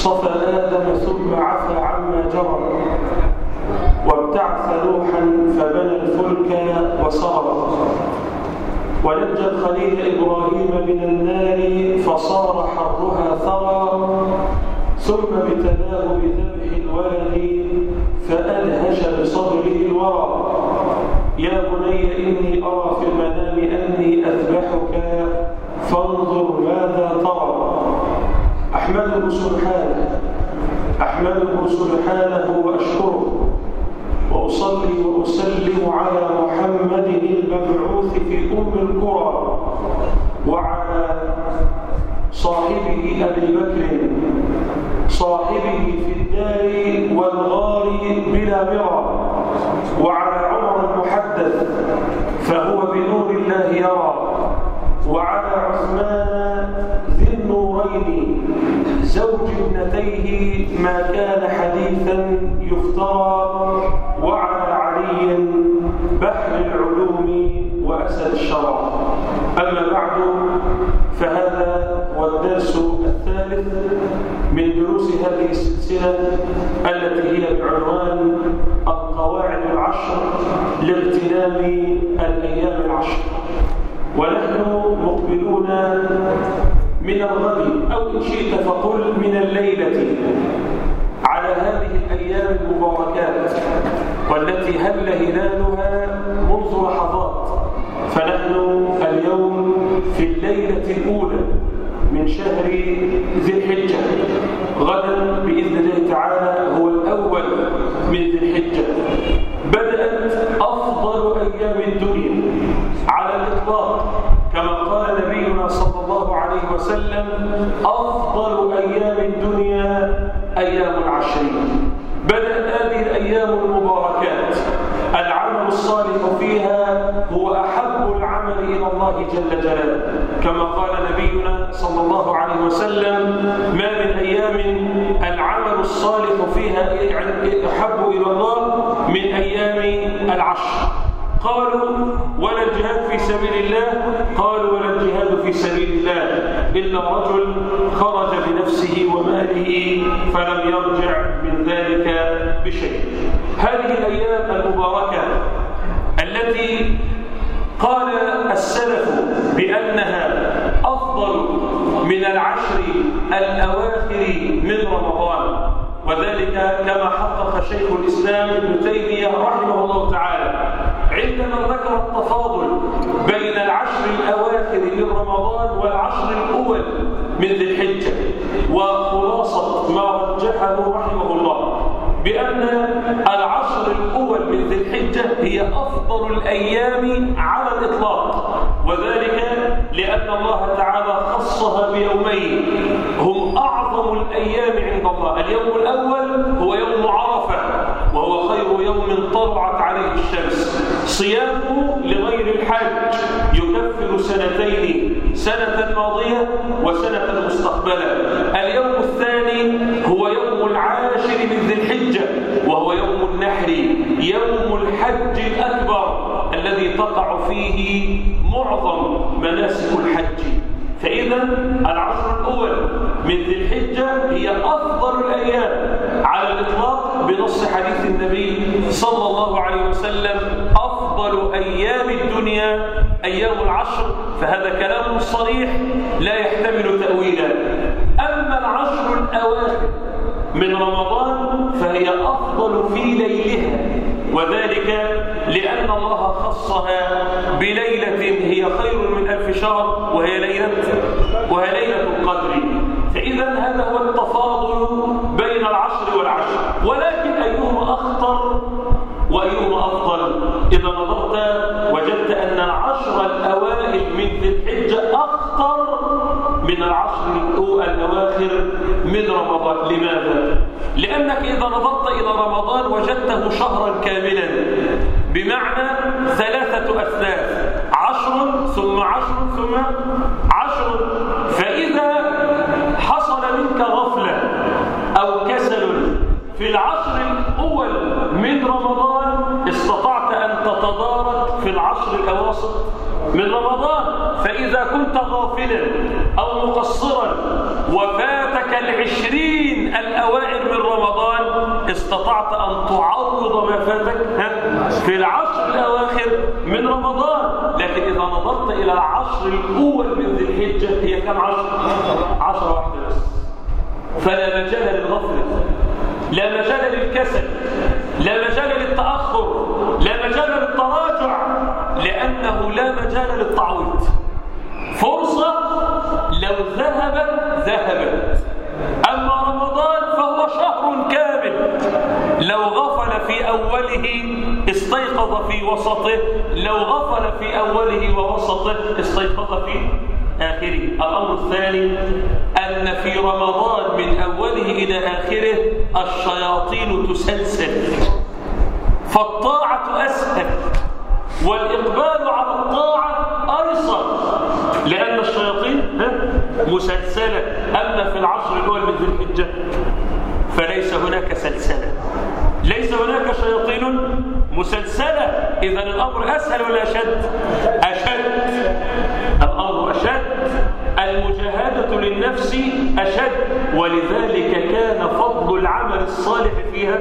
اصطفى آدم ثم عفى عما جرى وابتعث نوحا فبنى الفلك وصار ونجى الخليل إبراهيم من النار فصار حرها ثرى ثم ابتلاه بذبح الولد فأدهش بصبره الورى يا بني إني أرى في المنام أني أذبحك فانظر ماذا ترى أحمده سبحانه أحمده سبحانه وأشكره وأصلي وأسلم على محمد المبعوث في أم القرى وعلى صاحبه أبي بكر صاحبه في الدار والغار بلا مرى وعلى عمر المحدث فهو بنور الله يرى وعلى عثمان ذي النورين زوج ابنتيه ما كان حديثا يفترى وعلى علي بحر العلوم وأسد الشرع أما بعد فهذا هو الدرس الثالث من دروس هذه السلسلة التي هي بعنوان القواعد العشر لاغتنام الأيام العشر ونحن مقبلون من الغد أو إن شئت فقل من الليلة على هذه الأيام المباركات والتي هل هلالها منذ لحظات فنحن اليوم في الليلة الأولى من شهر ذي الحجة غدا بإذن الله تعالى هو الأول من ذي الحجة بدأت أفضل أيام الدنيا على الإطلاق كما قال نبينا صلى الله عليه وسلم أفضل أيام الدنيا أيام العشرين بدأت هذه الأيام المباركات العمل الصالح فيها هو أحب العمل إلى الله جل جلاله كما قال نبينا صلى الله عليه وسلم ما من أيام العمل الصالح فيها أحب إلى الله من أيام العشر قالوا ولا الجهاد في سبيل الله قالوا ولا الجهاد في سبيل الله إلا رجل خرج بنفسه وماله فلم يرجع من ذلك بشيء هذه الأيام المباركة التي قال السلف بأنها أفضل من العشر الأواخر من رمضان وذلك كما حقق شيخ الإسلام ابن تيمية رحمه الله تعالى عندما ذكر التفاضل بين العشر الأواخر من رمضان والعشر الأول من ذي الحجة وخلاصة ما رجحه رحمه الله بأن العشر الأول من ذي الحجة هي أفضل الأيام على الإطلاق وذلك لأن الله تعالى خصها بيومين هم أعظم الأيام عند الله اليوم الأول هو يوم عرفة وهو خير يوم طلعت عليه الشمس صيامه لغير الحج يكفر سنتين سنة ماضية وسنة مستقبلة اليوم الثاني هو يوم العاشر من ذي الحجة وهو يوم النحر يوم الحج الأكبر الذي تقع فيه معظم مناسك الحج فإذا العشر الأول من ذي الحجة هي أفضل الأيام على الإطلاق بنص حديث النبي صلى الله عليه وسلم أفضل أيام الدنيا أيام العشر فهذا كلام صريح لا يحتمل تأويلا أما العشر الأواخر من رمضان فهي أفضل في ليلها وذلك لأن الله خصها بليلة هي خير من ألف شهر وهي ليلة وهي ليلة القدر فإذا هذا هو التفاضل بين العشر والعشر ولكن أيهما أخطر وأيهما أفضل إذا نظرت وجدت أن العشر الأوائل من ذي الحجة أخطر من العشر الأواخر من رمضان لماذا؟ لأنك إذا نظرت إلى رمضان وجدته شهرا كاملا بمعنى ثلاثة أثلاث عشر ثم عشر ثم عشر فإذا حصل منك غفلة أو كسل في العشر الأول من رمضان استطعت أن تتدارك في العشر الأواسط من رمضان فإذا كنت غافلا أو مقصرا وفاتك العشرين الأوائل من رمضان استطعت أن تعوض ما فاتك ها؟ في العشر الأواخر من رمضان لكن إذا نظرت إلى العشر الأول من ذي الحجة هي كم عشر؟ عشر واحدة بس فلا مجال للغفلة لا مجال للكسل لا مجال للتأخر لا مجال للتراجع لأنه لا مجال للتعويض فرصة لو ذهبت ذهبت أما رمضان فهو شهر كامل لو غفل في أوله استيقظ في وسطه لو غفل في أوله ووسطه استيقظ في آخره الأمر الثاني أن في رمضان من أوله إلى آخره الشياطين تسلسل فالطاعة أسهل والإقبال على الطاعة أيسر لأن الشياطين مسلسلة أما في العشر الأول من ذي الحجة فليس هناك سلسلة ليس هناك شياطين مسلسلة إذا الأمر أسهل ولا أشد أشد الأمر أشد المجاهدة للنفس أشد ولذلك كان فضل العمل الصالح فيها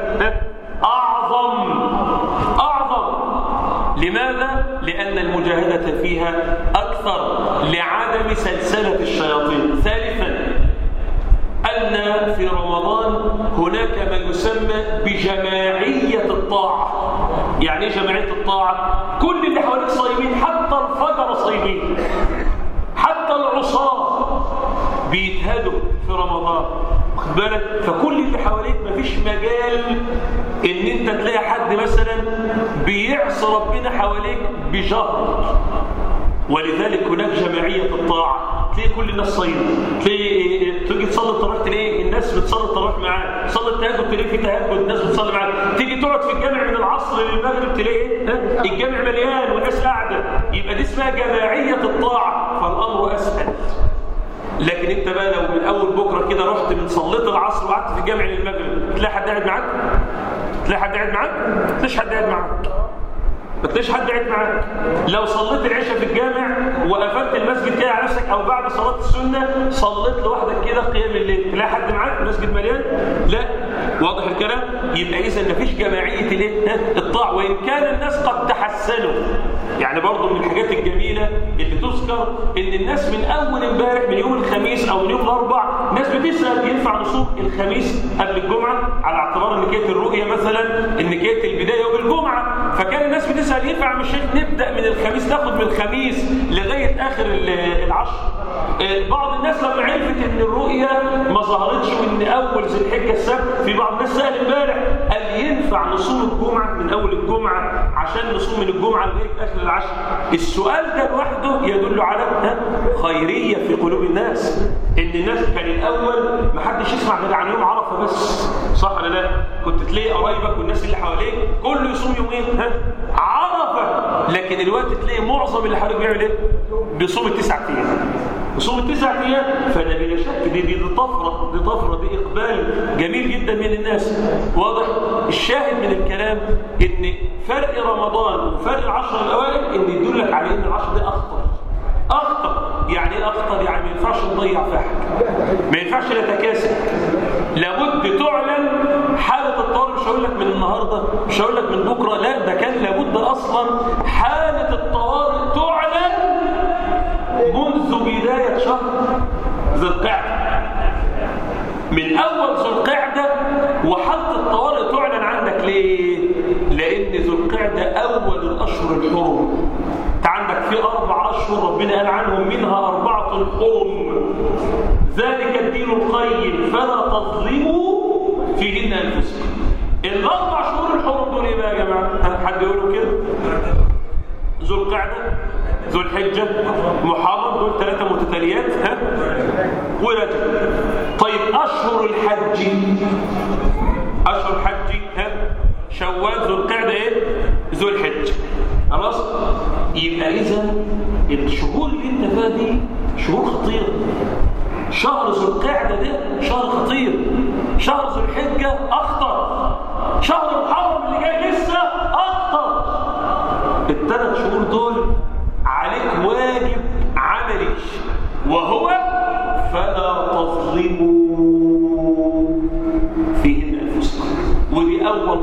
أعظم أعظم لماذا؟ لأن المجاهدة فيها أكثر لعدم سلسلة الشياطين ثالثا أن في رمضان هناك ما يسمى بجماعية الطاعة يعني ايه جماعية الطاعة؟ كل اللي حواليك صايمين حتى الفجر صايمين حتى العصاة بيتهدوا في رمضان خد بالك فكل اللي حواليك مفيش مجال ان انت تلاقي حد مثلا بيعصي ربنا حواليك بجهر ولذلك هناك جماعية الطاعة تلاقي كل الناس صايمة تلاقي تيجي تصلي التراويح تلاقي الناس بتصلي التراويح معاك تصلي التهجد تلاقي في تهجد الناس بتصلي معاك تيجي تقعد في الجامع من العصر للمغرب تلاقي ها الجامع مليان والناس قاعدة يبقى دي اسمها جماعية الطاعة فالأمر أسهل لكن انت بقى لو من اول بكره كده رحت من صليت العصر وقعدت في الجامع للمغرب تلاقي حد قاعد معاك تلاقي حد قاعد معاك مفيش حد قاعد معاك ما تلاقيش حد قاعد معاك لو صليت العشاء في الجامع وقفلت المسجد كده على نفسك او بعد صلاه السنه صليت لوحدك كده قيام الليل تلاقي حد معاك المسجد مليان لا واضح الكلام يبقى اذا ما فيش جماعيه الايه الطاعه وان كان الناس قد تحسنوا يعني برضه من الحاجات الجميله اللي تذكر ان الناس من اول امبارح من يوم الخميس او من يوم الاربع ناس بتسال ينفع نصوم الخميس قبل الجمعه على اعتبار ان كانت الرؤيه مثلا ان كانت البدايه يوم الجمعه فكان الناس بتسال ينفع من الشيخ نبدا من الخميس ناخد من الخميس لغايه اخر العشر بعض الناس لما عرفت ان الرؤيه ما ظهرتش وان اول ذي الحجه السبت في بعض الناس سال امبارح قال ينفع نصوم الجمعه من اول الجمعه عشان نصوم من الجمعه لغايه اخر العشر السؤال ده لوحده يدل على خيريه في قلوب الناس ان الناس كان الاول ما حدش يسمع غير عن يوم عرفه بس صح ولا لا كنت تلاقي قرايبك والناس اللي حواليك كله يصوم يومين ها عرفه لكن دلوقتي تلاقي معظم اللي حواليك بيعمل ايه بيصوم التسع ايام يصوم التسع ايام فده بلا شك دي, دي, دي طفره دي طفره دي اقبال جميل جدا من الناس واضح الشاهد من الكلام ان فرق رمضان وفرق العشر الاوائل ان يدلك على ان العشر ده اخطر اخطر يعني ايه اخطر يعني ما ينفعش نضيع في حاجه ما ينفعش نتكاسل لابد تعلن حاله الطوارئ مش هقول لك من النهارده مش هقول لك من بكره لا ده كان لابد اصلا حاله الطوارئ تعلن منذ بدايه شهر ذي القعده من اول ذو القعده وحاله الطوارئ تعلن عندك ليه لان ذو القعده اول الاشهر الحرم انت عندك في اربع اشهر ربنا قال عنهم منها اربعه حرم ذلك الدين القيم فلا تظلموا فيهن انفسكم الاربع شهور الحرم دول ايه بقى يا جماعه حد يقولوا كده ذو القعده ذو الحجه محرم دول ثلاثه متتاليات ها ورجب طيب اشهر الحج اشهر الحج ها شوال ذو القعده ايه ذو الحجه خلاص يبقى اذا الشهور اللي انت فيها دي شهور خطيره شهر ذو القعده ده شهر خطير شهر ذو الحجه اخطر شهر محرم اللي جاي لسه اخطر الثلاث شهور دول عليك واجب عملي وهو فلا تظلموا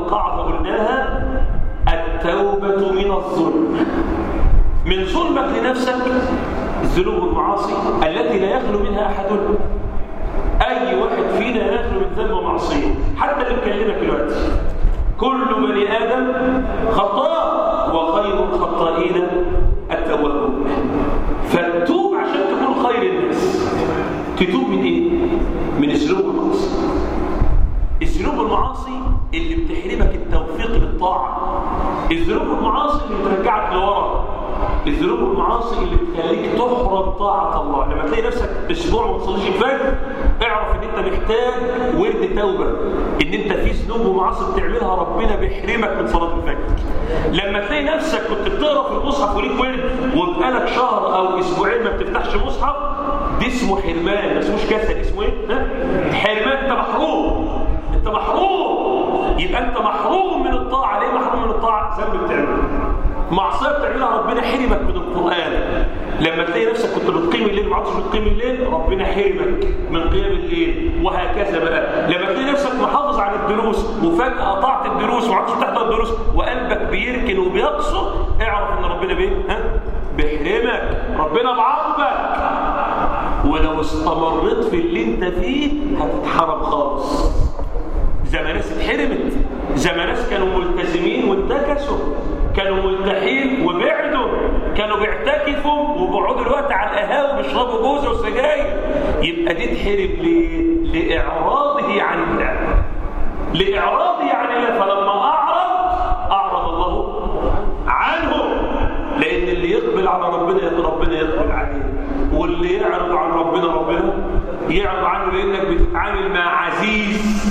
قاعدة قلناها التوبة من الظلم من ظلمك لنفسك الذنوب والمعاصي التي لا يخلو منها أحد أي واحد فينا لا يخلو من ذنب ومعصية حتى اللي بكلمك دلوقتي كل بني آدم خطاء وخير الخطائين التوابون فتوب عشان تكون خير الناس تتوب من ايه؟ من الذنوب والمعاصي الذنوب والمعاصي اللي بتحرمك التوفيق للطاعة الذنوب والمعاصي اللي بترجعك لورا الذنوب والمعاصي اللي بتخليك تحرم طاعة الله لما تلاقي نفسك اسبوع ما تصليش الفجر اعرف ان انت محتاج ورد توبة ان انت في ذنوب ومعاصي بتعملها ربنا بيحرمك من صلاة الفجر لما تلاقي نفسك كنت بتقرا في المصحف وليك ورد وبقالك شهر او اسبوعين ما بتفتحش مصحف دي اسمه حرمان ما اسموش كسل اسمه ايه؟ ها؟ حرمان انت محروم انت محروم يبقى انت محروم من الطاعة ليه محروم من الطاعة؟ ذنب بتعمله معصيه بتعملها ربنا حرمك من القران لما تلاقي نفسك كنت بتقيم الليل ما عادش بتقيم الليل ربنا حرمك من قيام الليل وهكذا بقى لما تلاقي نفسك محافظ على الدروس وفجاه قطعت الدروس وما عادش بتحضر الدروس وقلبك بيركن وبيقصر اعرف ان ربنا بيه ها بيحرمك ربنا بعاقبك ولو استمريت في اللي انت فيه هتتحرم خالص زي ما ناس اتحرمت زي ما ناس كانوا ملتزمين وانتكسوا كانوا ملتحين وبعدوا كانوا بيعتكفوا وبيقعدوا الوقت على القهاوي بيشربوا جوز وسجاير يبقى دي تحرم ليه؟ لإعراضه عن الله لإعراضه عن الله فلما أعرض أعرض الله عنه لأن اللي يقبل على ربنا ربنا يقبل عليه واللي يعرض عن ربنا ربنا يعرض عنه لأنك بتتعامل مع عزيز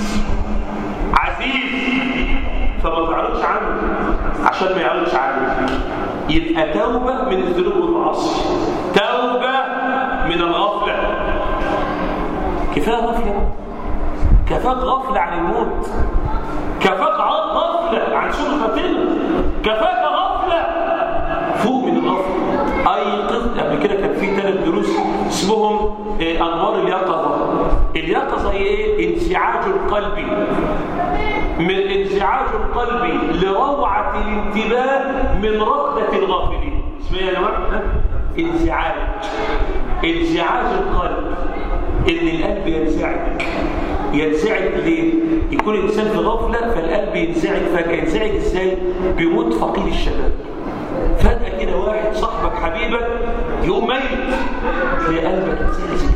عزيز فما تعرضش عنه عشان ما يعرضش عنه يبقى توبة من الذنوب والمعاصي توبة من الغفلة كفاية غفلة كفاك غفلة عن الموت كفاك غفلة عن سوء الخاتمة كفاك غفلة فوق من الغفلة أيقظ قبل كده كان في ثلاث دروس اسمهم إيه أنوار اليقظة اليقظة هي إيه؟ انزعاج القلب من انزعاج القلب لروعة الانتباه من ركضة الغافلين اسمها يا جماعة انزعاج انزعاج القلب ان القلب ينزعج ينزعج ليه؟ يكون الانسان في غفلة فالقلب ينزعج فجأة ينزعج ازاي؟ بيموت فقيد الشباب فجأة كده واحد صاحبك حبيبك يقوم ميت تلاقي قلبك ينزعج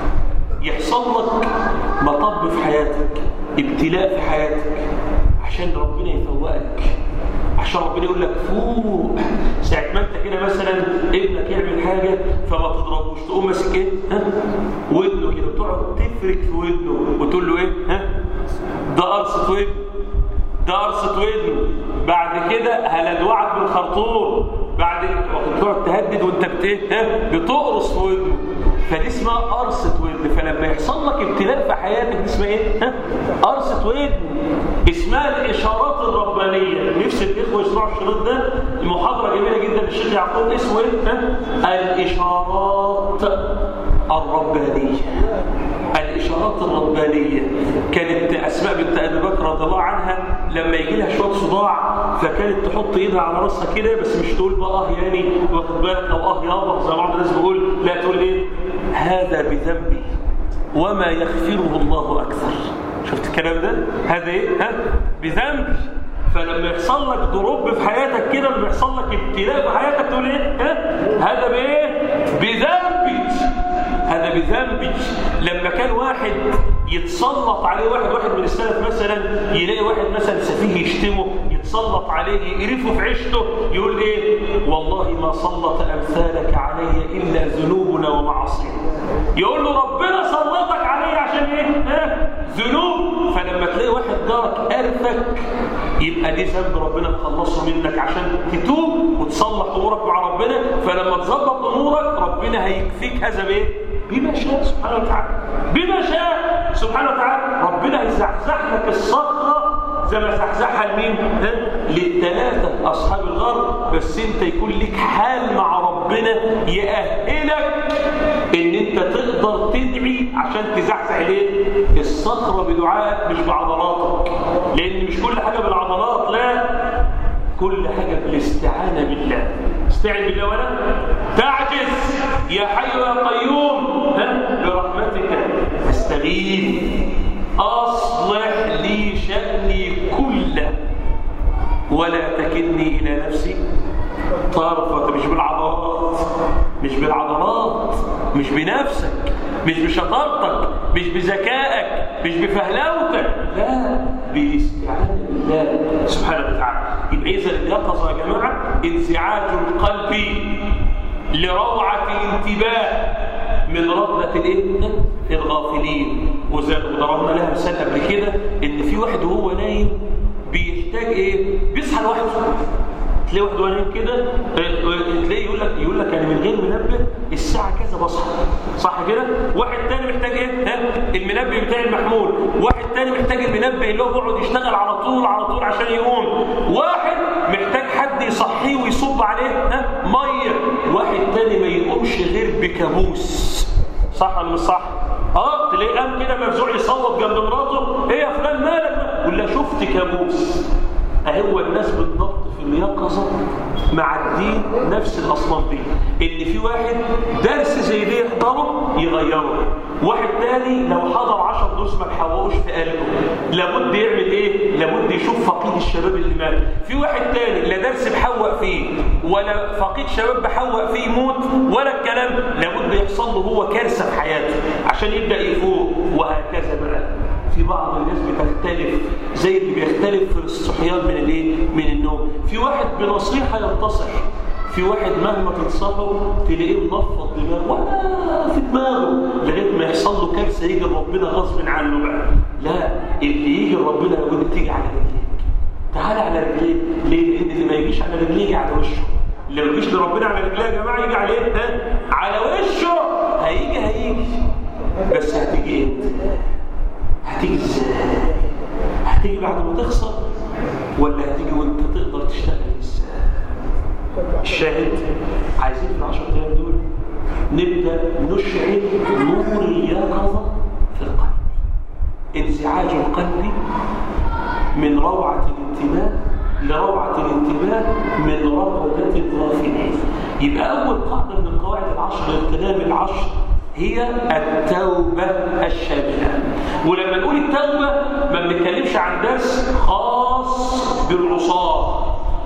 يحصل لك مطب في حياتك ابتلاء في حياتك عشان ربنا يفوقك عشان ربنا يقول لك فوق ساعة ما انت كده مثلا ابنك يعمل حاجة فما تضربوش تقوم ماسك ايه ها ودنه كده وتقعد تفرك في ودنه وتقول له ايه ها ده قرصة ودنه ده قرصة ودنه بعد كده هلدوعك بالخرطوم بعد تقعد تهدد وانت بت ايه بتقرص في ودنه فدي اسمها قرصة ودن فلما يحصل لك ابتلاء في حياتك دي اسمها ايه؟ ها؟ قرصة ودن اسمها الإشارات الربانية نفس الإخوة يسمعوا الشريط ده المحاضرة جميلة جدا للشيخ يعقوب اسمه ايه؟ ها؟ الإشارات الربانية الإشارات الربانية كانت أسماء بنت أبي بكر رضي الله عنها لما يجي لها شوية صداع فكانت تحط إيدها على راسها كده بس مش تقول بقى آه يعني واخد بالك أو آه يابا زي بعض الناس بيقول لا تقول إيه هذا بذنبي وما يغفره الله أكثر شفت الكلام ده؟ هذا إيه؟ ها؟ بذنبي فلما يحصل لك ضروب في حياتك كده لما يحصل لك ابتلاء في حياتك تقول ايه ها هذا بايه بذنبي هذا بذنبي لما كان واحد يتسلط عليه واحد واحد من السلف مثلا يلاقي واحد مثلا سفيه يشتمه يتسلط عليه يقرفه في عيشته يقول ايه والله ما سلط امثالك علي الا ذنوبنا ومعاصينا يقول له ربنا سلطك علي عشان ايه ها ذنوب فلما تلاقي واحد جارك قرفك يبقى دي ذنب ربنا مخلصه منك عشان تتوب وتصلح امورك مع ربنا فلما تظبط امورك ربنا هيكفيك هذا بايه بما شاء سبحانه وتعالى بما شاء سبحانه وتعالى ربنا هيزحزح لك الصخره زي ما زحزحها لمين للثلاثه اصحاب الغار بس انت يكون لك حال مع ربنا ربنا يأهلك ان انت تقدر تدعي عشان تزحزح الايه الصخره بدعائك مش بعضلاتك لان مش كل حاجه بالعضلات لا كل حاجه بالاستعانه بالله استعن بالله ولا تعجز يا حي يا قيوم ها برحمتك استغيث اصلح لي شاني كله ولا تكلني الى نفسي طرفة مش بالعضلات مش بالعضلات مش بنفسك مش بشطارتك مش بذكائك مش بفهلاوتك لا باستعانة بالله سبحانه وتعالى يبقى إذا اليقظة يا جماعة انزعاج القلب لروعة الانتباه من رغبة الايه؟ الغافلين وضربنا لها مثال قبل كده ان في واحد وهو نايم بيحتاج ايه؟ بيصحى لوحده تلاقي واحد وانا كده تلاقيه يقول لك يقول لك انا من غير منبه الساعه كذا بصحى صح كده واحد تاني محتاج ايه ها المنبه بتاع المحمول واحد تاني محتاج المنبه اللي هو بيقعد يشتغل على طول على طول عشان يقوم واحد محتاج حد يصحيه ويصب عليه ها ميه واحد تاني ما يقومش غير بكابوس صح ولا مش صح اه تلاقيه قام كده مفزوع يصوت جنب مراته ايه يا فلان مالك ولا شفت كابوس اهو الناس بالضبط في اليقظة مع الدين نفس الأصناف دي إن في واحد درس زي ده يحضره يغيره واحد تاني لو حضر عشر دروس ما تحوقوش في قلبه لابد يعمل ايه لابد يشوف فقيد الشباب اللي مات في واحد تاني لا درس بحوق فيه ولا فقيد شباب بحوق فيه يموت ولا الكلام لابد يحصل له هو كارثه في حياته عشان يبدا يفوق وهكذا بقى في بعض الناس بتختلف زي اللي بيختلف في الصحيان من الايه من النوم في واحد بنصيحه ينتصح في واحد مهما تنصحه تلاقيه منفض دماغه ولا في دماغه لغايه ما يحصل له كارثه يجي ربنا غصب عنه بقى لا اللي يجي ربنا لابد تيجي على رجليك تعالى على رجليك ليه؟ لان اللي ما يجيش على رجليه يجي على وشه اللي ما يجيش لربنا على رجليه يا جماعه يجي عليه ها على وشه هيجي هيجي بس هتيجي امتى؟ هتيجي ازاي؟ هتيجي بعد ما تخسر ولا هتيجي وانت تقدر تشتغل ازاي؟ الشاهد عايزين في العشر ايام دول نبدا نشعل نور اليقظه في القلب انزعاج القلب من روعه الانتباه لروعه الانتباه من رغبه الغافلين يبقى اول قاعده من القواعد العشر للكلام العشر هي التوبة الشاملة ولما نقول التوبة ما بنتكلمش عن درس خاص بالعصاة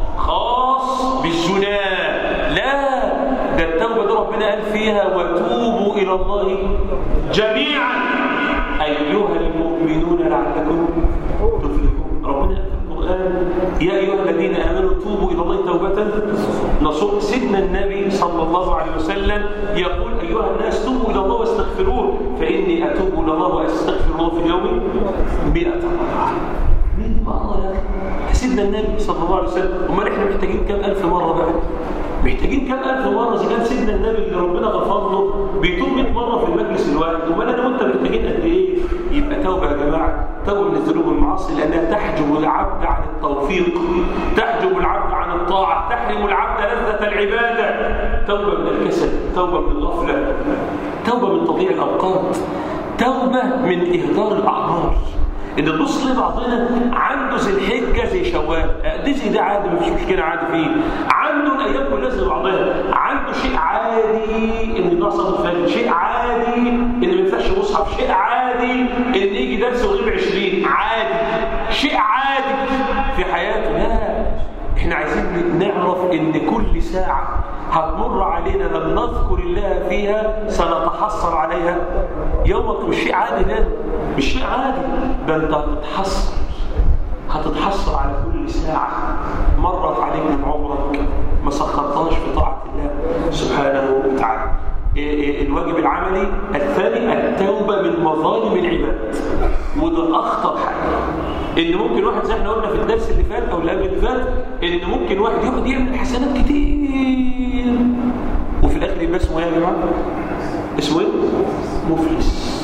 خاص بالزنا لا ده التوبة دي ربنا قال فيها وتوبوا إلى الله جميعا أيها المؤمنون لعلكم تفلحون ربنا قال في القرآن يا أيها الذين آمنوا توبوا إلى الله توبة نصوح سيدنا النبي صلى الله عليه وسلم يقول أيها الناس توبوا إلى الله واستغفروه فإني أتوب إلى الله وأستغفر الله في اليوم مئة مرة مئة مرة يا سيدنا النبي صلى الله عليه وسلم امال احنا محتاجين كم ألف مرة بقى محتاجين كم ألف مرة إذا كان سيدنا النبي اللي ربنا غفر له بيتوب 100 مرة في المجلس الواحد امال أنا وأنت محتاجين قد إيه؟ يبقى توبة يا جماعة توبة من الذنوب والمعاصي لأنها تحجب العبد عن التوفيق تحجب العبد عن الطاعة تحرم العبد لذة العبادة توبة من الكسل توبة من الغفلة توبة من تضييع الأوقات توبة من إهدار الأعمار ان تبص لبعضنا عنده زي الحجه زي شوال دي زي ده عادي مفيش مشكله عادي فيه عنده الايام كلها زي بعضها عنده شيء عادي ان يضيع صلاه الفجر شيء عادي ان ما ينفعش مصحف شيء عادي ان يجي درس ويغيب 20 عادي شيء عادي في حياته لا احنا عايزين نعرف ان كل ساعه هتمر علينا لم نذكر الله فيها سنتحسر عليها يومك مش شيء عادي ده مش شيء عادي ده انت هتتحسر هتتحسر على كل ساعة مرت عليك من عمرك ما سخرتهاش في طاعة الله سبحانه وتعالى الواجب العملي الثاني التوبة من مظالم العباد وده أخطر حاجة إن ممكن واحد زي احنا قلنا في الدرس اللي فات أو اللي قبل اللي فات إن ممكن واحد يقعد يعمل حسنات كتير وفي الآخر يبقى اسمه إيه يا جماعة؟ اسمه إيه؟ مفلس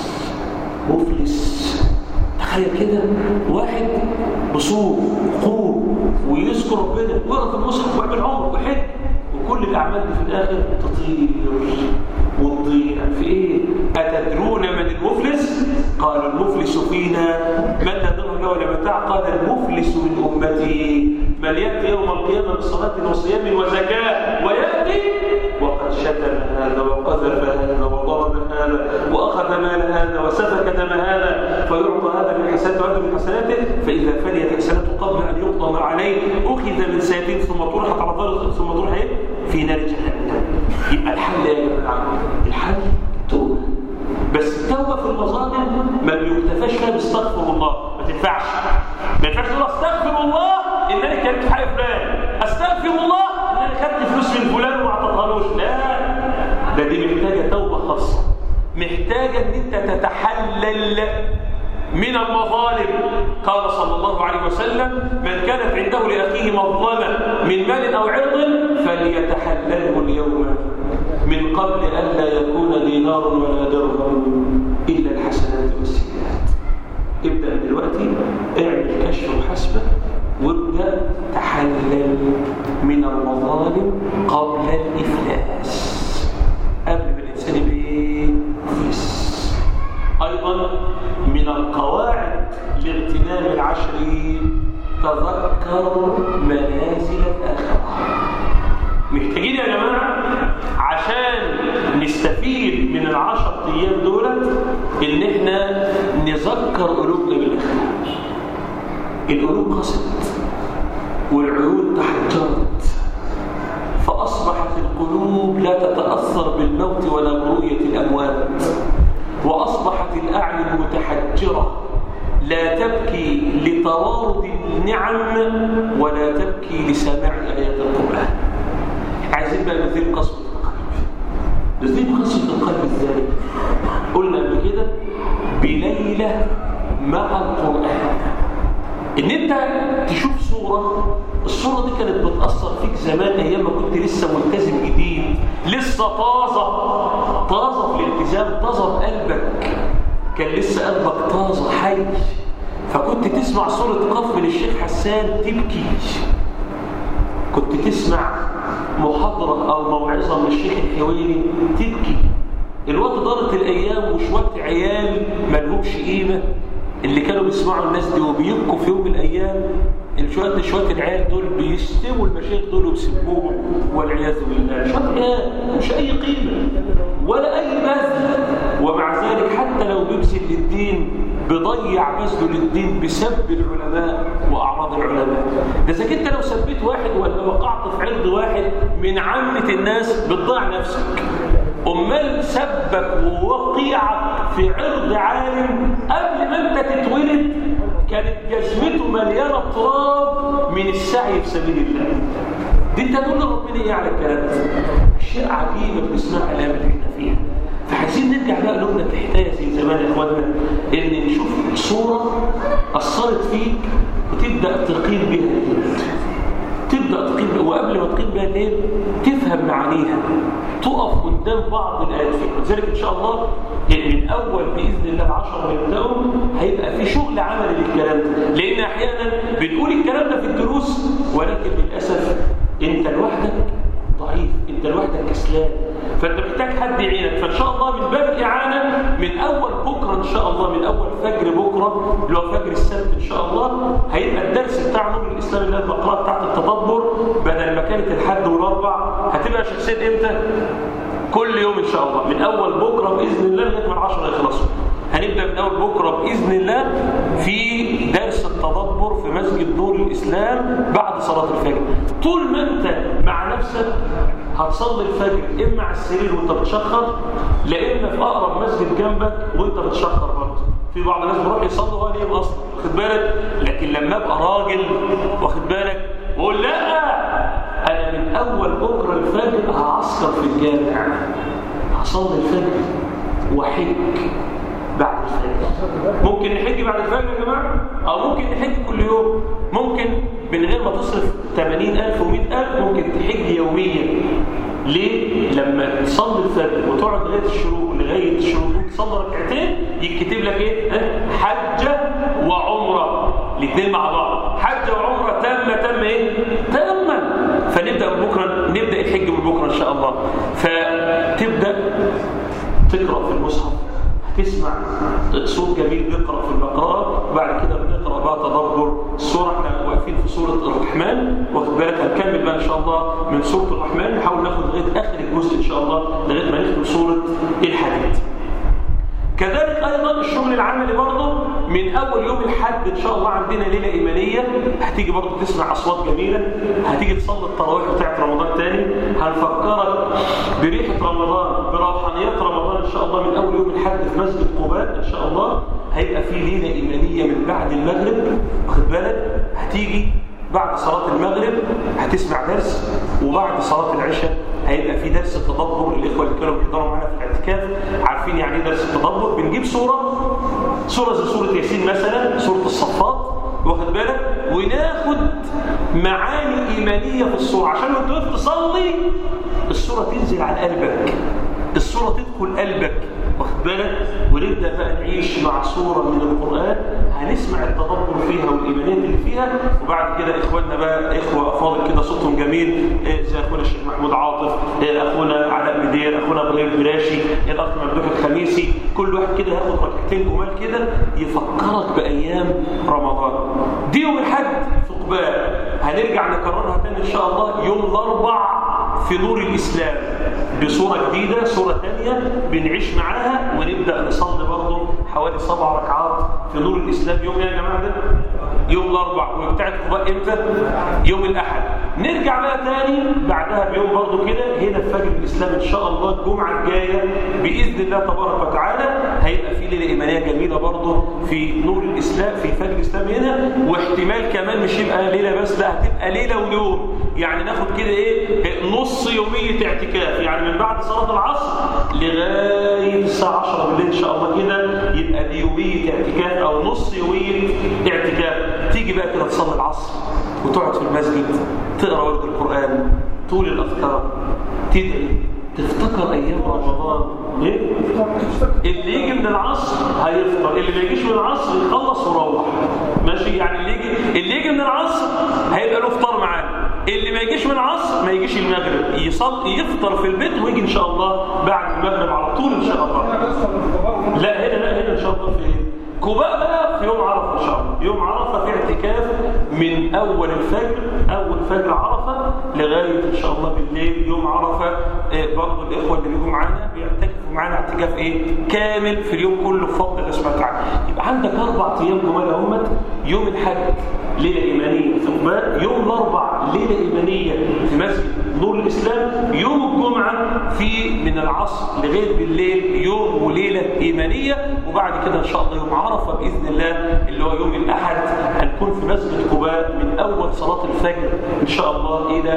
مفلس تخيل كده واحد بصوم وقوم ويذكر ربنا ويقرا في المصحف ويعمل عمر وحج كل الأعمال دي في الآخر تطير وتضيع في إيه؟ أتدرون من المفلس؟ قال المفلس فينا من لا درهم له ولا متاع قال المفلس من أمتي من يأتي يوم القيامة بصلاة وصيام وزكاة ويأتي وقد شتم هذا وقذف هذا وضرب هذا وأخذ مال هذا وسفك دم هذا فيعطى هذا من حسناته وهذا من حسناته فإذا فنيت حسناته قبل أن يقضى ما عليه أخذ من سيئتين ثم طرحت على ظهره ثم طرح إيه؟ في نار جهنم يبقى الحل يا جماعة الحل توبة بس التوبة في المظالم ما بيكتفاش فيها باستغفر الله ما تنفعش ما ينفعش تقول استغفر الله ان انا كلمت حق فلان استغفر الله ان انا خدت فلوس من فلان وما اعطيتهالوش لا ده دي محتاجه توبه خاصه محتاجه ان انت تتحلل من المظالم قال صلى الله عليه وسلم من كانت عنده لاخيه مظلمه من مال او عرض فليتحلله اليوم من قبل ان لا يكون دينار ولا درهم الا الحسنات والسيئات ابدا دلوقتي اعمل كشف وحسبه وابدأ تحلل من المظالم قبل الإفلاس قبل ما الإنسان يبقى يفلس أيضا من القواعد لاغتنام العشر تذكر منازل الآخرة محتاجين يا جماعة عشان نستفيد من العشر أيام دولت إن إحنا نذكر قلوبنا بالآخرة القلوب قست والعيون تحجرت فأصبحت القلوب لا تتأثر بالموت ولا برؤية الأموات وأصبحت الأعين متحجرة لا تبكي لتوارد النعم ولا تبكي لسماع آيات القرآن عايزين بقى نذيب قسوة القلب نذيب قسوة القلب ازاي؟ قلنا قبل كده بليلة مع القرآن ان انت تشوف صورة الصورة دي كانت بتأثر فيك زمان ايام ما كنت لسه ملتزم جديد لسه طازة طازة في الالتزام طازة بقلبك كان لسه قلبك طازة حي فكنت تسمع صورة قف للشيخ حسان تبكي كنت تسمع محاضرة او موعظة من الشيخ الحويني تبكي الوقت دارت الايام وش وقت عيال ملهمش قيمة اللي كانوا بيسمعوا الناس دي وبيبكوا في يوم من الايام شويه شويه العيال دول بيشتموا المشايخ دول ويسبوهم والعياذ بالله شويه عيال مش اي قيمه ولا اي بذل ومع ذلك حتى لو بيبذل للدين بيضيع بذله للدين بسب العلماء واعراض العلماء ده اذا انت لو سبيت واحد ولا وقعت في عرض واحد من عامه الناس بتضيع نفسك امال سبك ووقيعك في عرض عالم قبل ما انت تتولد كانت جزمته مليانه تراب من السعي في سبيل الله دي انت تقول لربنا ايه على الكلام ده شيء عجيب بنسمعها الايام اللي احنا فيها فعايزين نرجع بقى قلوبنا تحتاج زي زمان يا اخواننا ان نشوف صوره اثرت فيك وتبدا تقيم بها الليل تبدا تقيم بها وقبل ما تقيم بها الليل تفهم معانيها تقف قدام بعض الايات فيها ولذلك ان شاء الله من اول باذن الله العشر يبداوا هيبقى في شغل عملي للكلام ده لان احيانا بنقول الكلام ده في الدروس ولكن للاسف انت لوحدك ضعيف انت لوحدك كسلان فانت محتاج حد يعينك فان شاء الله من باب الاعانه من اول بكره ان شاء الله من اول فجر بكره اللي هو فجر السبت ان شاء الله هيبقى الدرس بتاع نور الاسلام اللي البقرات بتاعت التدبر بدل ما كانت الحد والاربع هتبقى شخصيا امتى؟ كل يوم ان شاء الله من اول بكره باذن الله لغايه ما العشره يخلصوا هنبدا من اول بكره باذن الله في درس التدبر في مسجد نور الاسلام بعد صلاه الفجر طول ما انت مع نفسك هتصلي الفجر اما على السرير وانت بتشخر لا اما في اقرب مسجد جنبك وانت بتشخر برضه في بعض الناس بيروح يصلي وهو نايم اصلا واخد بالك لكن لما ابقى راجل واخد بالك واقول لا انا من اول بكره الفجر هعسكر في الجامع هصلي الفجر واحج بعد الفجر ممكن نحج بعد الفجر يا جماعه او ممكن نحج كل يوم ممكن من غير ما تصرف 80000 و100000 ممكن تحج يوميا ليه لما تصلي الفجر وتقعد لغايه الشروق لغايه الشروق تصلي ركعتين يكتب لك ايه حجه وعمره الاثنين مع بعض حجه وعمره تم تم ايه تم فنبدا بكره نبدا الحج من فتبدأ تقرأ في المصحف تسمع صوت جميل بيقرأ في المقرأة وبعد كده بنقرأ بقى تدبر السورة احنا واقفين في سورة الرحمن واخد بالك هنكمل بقى ان شاء الله من سورة الرحمن نحاول ناخد لغاية آخر الجزء ان شاء الله لغاية ما نختم سورة الحديد كذلك أيضا الشغل العملي برضه من أول يوم الحد إن شاء الله عندنا ليلة إيمانية هتيجي برضه تسمع أصوات جميلة هتيجي تصلي التراويح بتاعت رمضان تاني هنفكرك بريحة رمضان بروحانيات رمضان إن شاء الله من أول يوم الحد في مسجد قباء إن شاء الله هيبقى في ليلة إيمانية من بعد المغرب واخد بالك هتيجي بعد صلاة المغرب هتسمع درس وبعد صلاة العشاء هيبقى في درس تدبر الإخوة اللي كانوا بيحضروا معانا في الاعتكاف عارفين يعني ايه درس التدبر بنجيب سورة سورة زي سورة ياسين مثلا سورة الصفات واخد بالك وناخد معاني إيمانية في السورة عشان وانت واقف تصلي السورة تنزل على قلبك السورة تدخل قلبك واخد بالك ونبدا بقى نعيش مع سوره من القران هنسمع التدبر فيها والايمانيات اللي فيها وبعد كده اخواننا بقى اخوه افاضل كده صوتهم جميل زي اخونا الشيخ محمود عاطف اخونا علاء بدير اخونا ابراهيم براشي الاخ ممدوح الخميسي كل واحد كده هياخد ركعتين جمال كده يفكرك بايام رمضان دي يوم الحد في قباء هنرجع نكررها تاني ان شاء الله يوم الاربع في نور الاسلام بصوره جديده صوره ثانيه بنعيش معاها ونبدا نصلي برضه حوالي سبع ركعات في نور الاسلام يوم يا جماعه ده يوم الاربع وبتاعت قباء امتى يوم الاحد نرجع بقى تاني بعدها بيوم برضه كده هنا في فجر الاسلام ان شاء الله الجمعه الجايه باذن الله تبارك وتعالى هيبقى في ليله ايمانيه جميله برضه في نور الاسلام في فجر الاسلام هنا واحتمال كمان مش يبقى ليله بس لا هتبقى ليله ويوم يعني ناخد كده ايه نص يوميه اعتكاف يعني من بعد صلاه العصر لغايه الساعه 10 بالليل ان شاء الله كده يبقى دي يوميه اعتكاف او نص يوميه اعتكاف تيجي بقى كده تصلي العصر وتقعد في المسجد تقرا ورد القران طول الاذكار تدعي تفتكر ايام رمضان ايه اللي يجي من العصر هيفطر اللي ما يجيش من العصر يخلص ويروح ماشي يعني اللي يجي اللي يجي من العصر هيبقى له فطار معانا اللي ما يجيش من العصر ما يجيش المغرب يصل يفطر في البيت ويجي ان شاء الله بعد المغرب على طول ان شاء الله لا هنا لا هنا ان شاء الله في كوباء بقى في يوم عرفه ان شاء الله يوم عرفه في اعتكاف من اول الفجر اول فجر عرفه لغايه ان شاء الله بالليل يوم عرفه إيه برضه الاخوه اللي بيجوا معانا بيعتكفوا معانا اعتكاف ايه كامل في اليوم كله بفضل الله سبحانه وتعالى يبقى عندك اربع ايام جمال اهمت يوم الحد ليله ايمانيه في قباء يوم الاربع ليله ايمانيه في مسجد نور الاسلام يوم الجمعه في من العصر لغايه بالليل يوم وليله ايمانيه وبعد كده ان شاء الله يوم عرفه باذن الله اللي هو يوم الاحد هنكون في مسجد قباء من اول صلاه الفجر ان شاء الله الى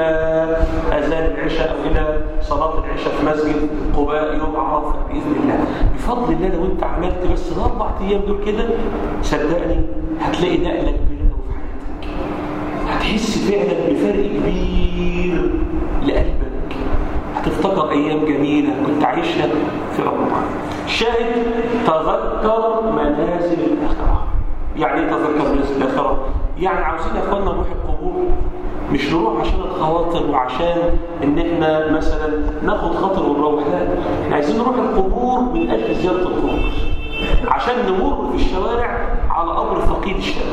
اذان العشاء او الى صلاه العشاء في مسجد قباء يوم عرفه باذن الله بفضل الله لو انت عملت بس الاربع ايام دول كده صدقني هتلاقي نقله كبيره قوي في حياتك هتحس فعلا بفرق كبير لقلبك هتفتكر ايام جميله كنت عايشها في رمضان شاهد تذكر منازل الاخره يعني ايه تذكر منازل الاخره يعني عاوزين يا اخوانا نروح القبور مش نروح عشان الخواطر وعشان ان احنا مثلا ناخد خاطر ونروح لا احنا عايزين نروح القبور من اجل زياره القبور عشان نمر في الشوارع على قبر فقيد الشارع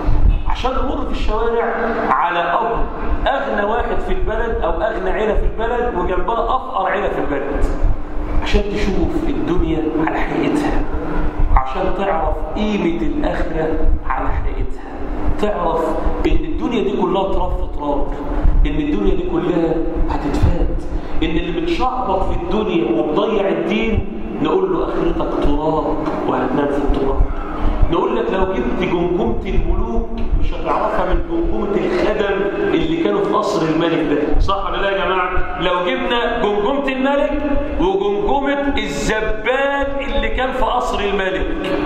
عشان نمر في الشوارع على قبر اغنى واحد في البلد او اغنى عيله في البلد وجنبها افقر عيله في البلد عشان تشوف الدنيا على حقيقتها عشان تعرف قيمه الاخره على حقيقتها تعرف ان الدنيا دي كلها تراب في تراب ان الدنيا دي كلها هتتفات ان اللي متشعبط في الدنيا ومضيع الدين نقول له اخرتك تراب وهتنام في التراب نقول لك لو جبت جمجمة الملوك مش هتعرفها من جمجمة الخدم اللي كانوا في قصر الملك ده صح ولا لا يا جماعة لو جبنا جمجمة الملك وجمجمة الزبال اللي كان في قصر الملك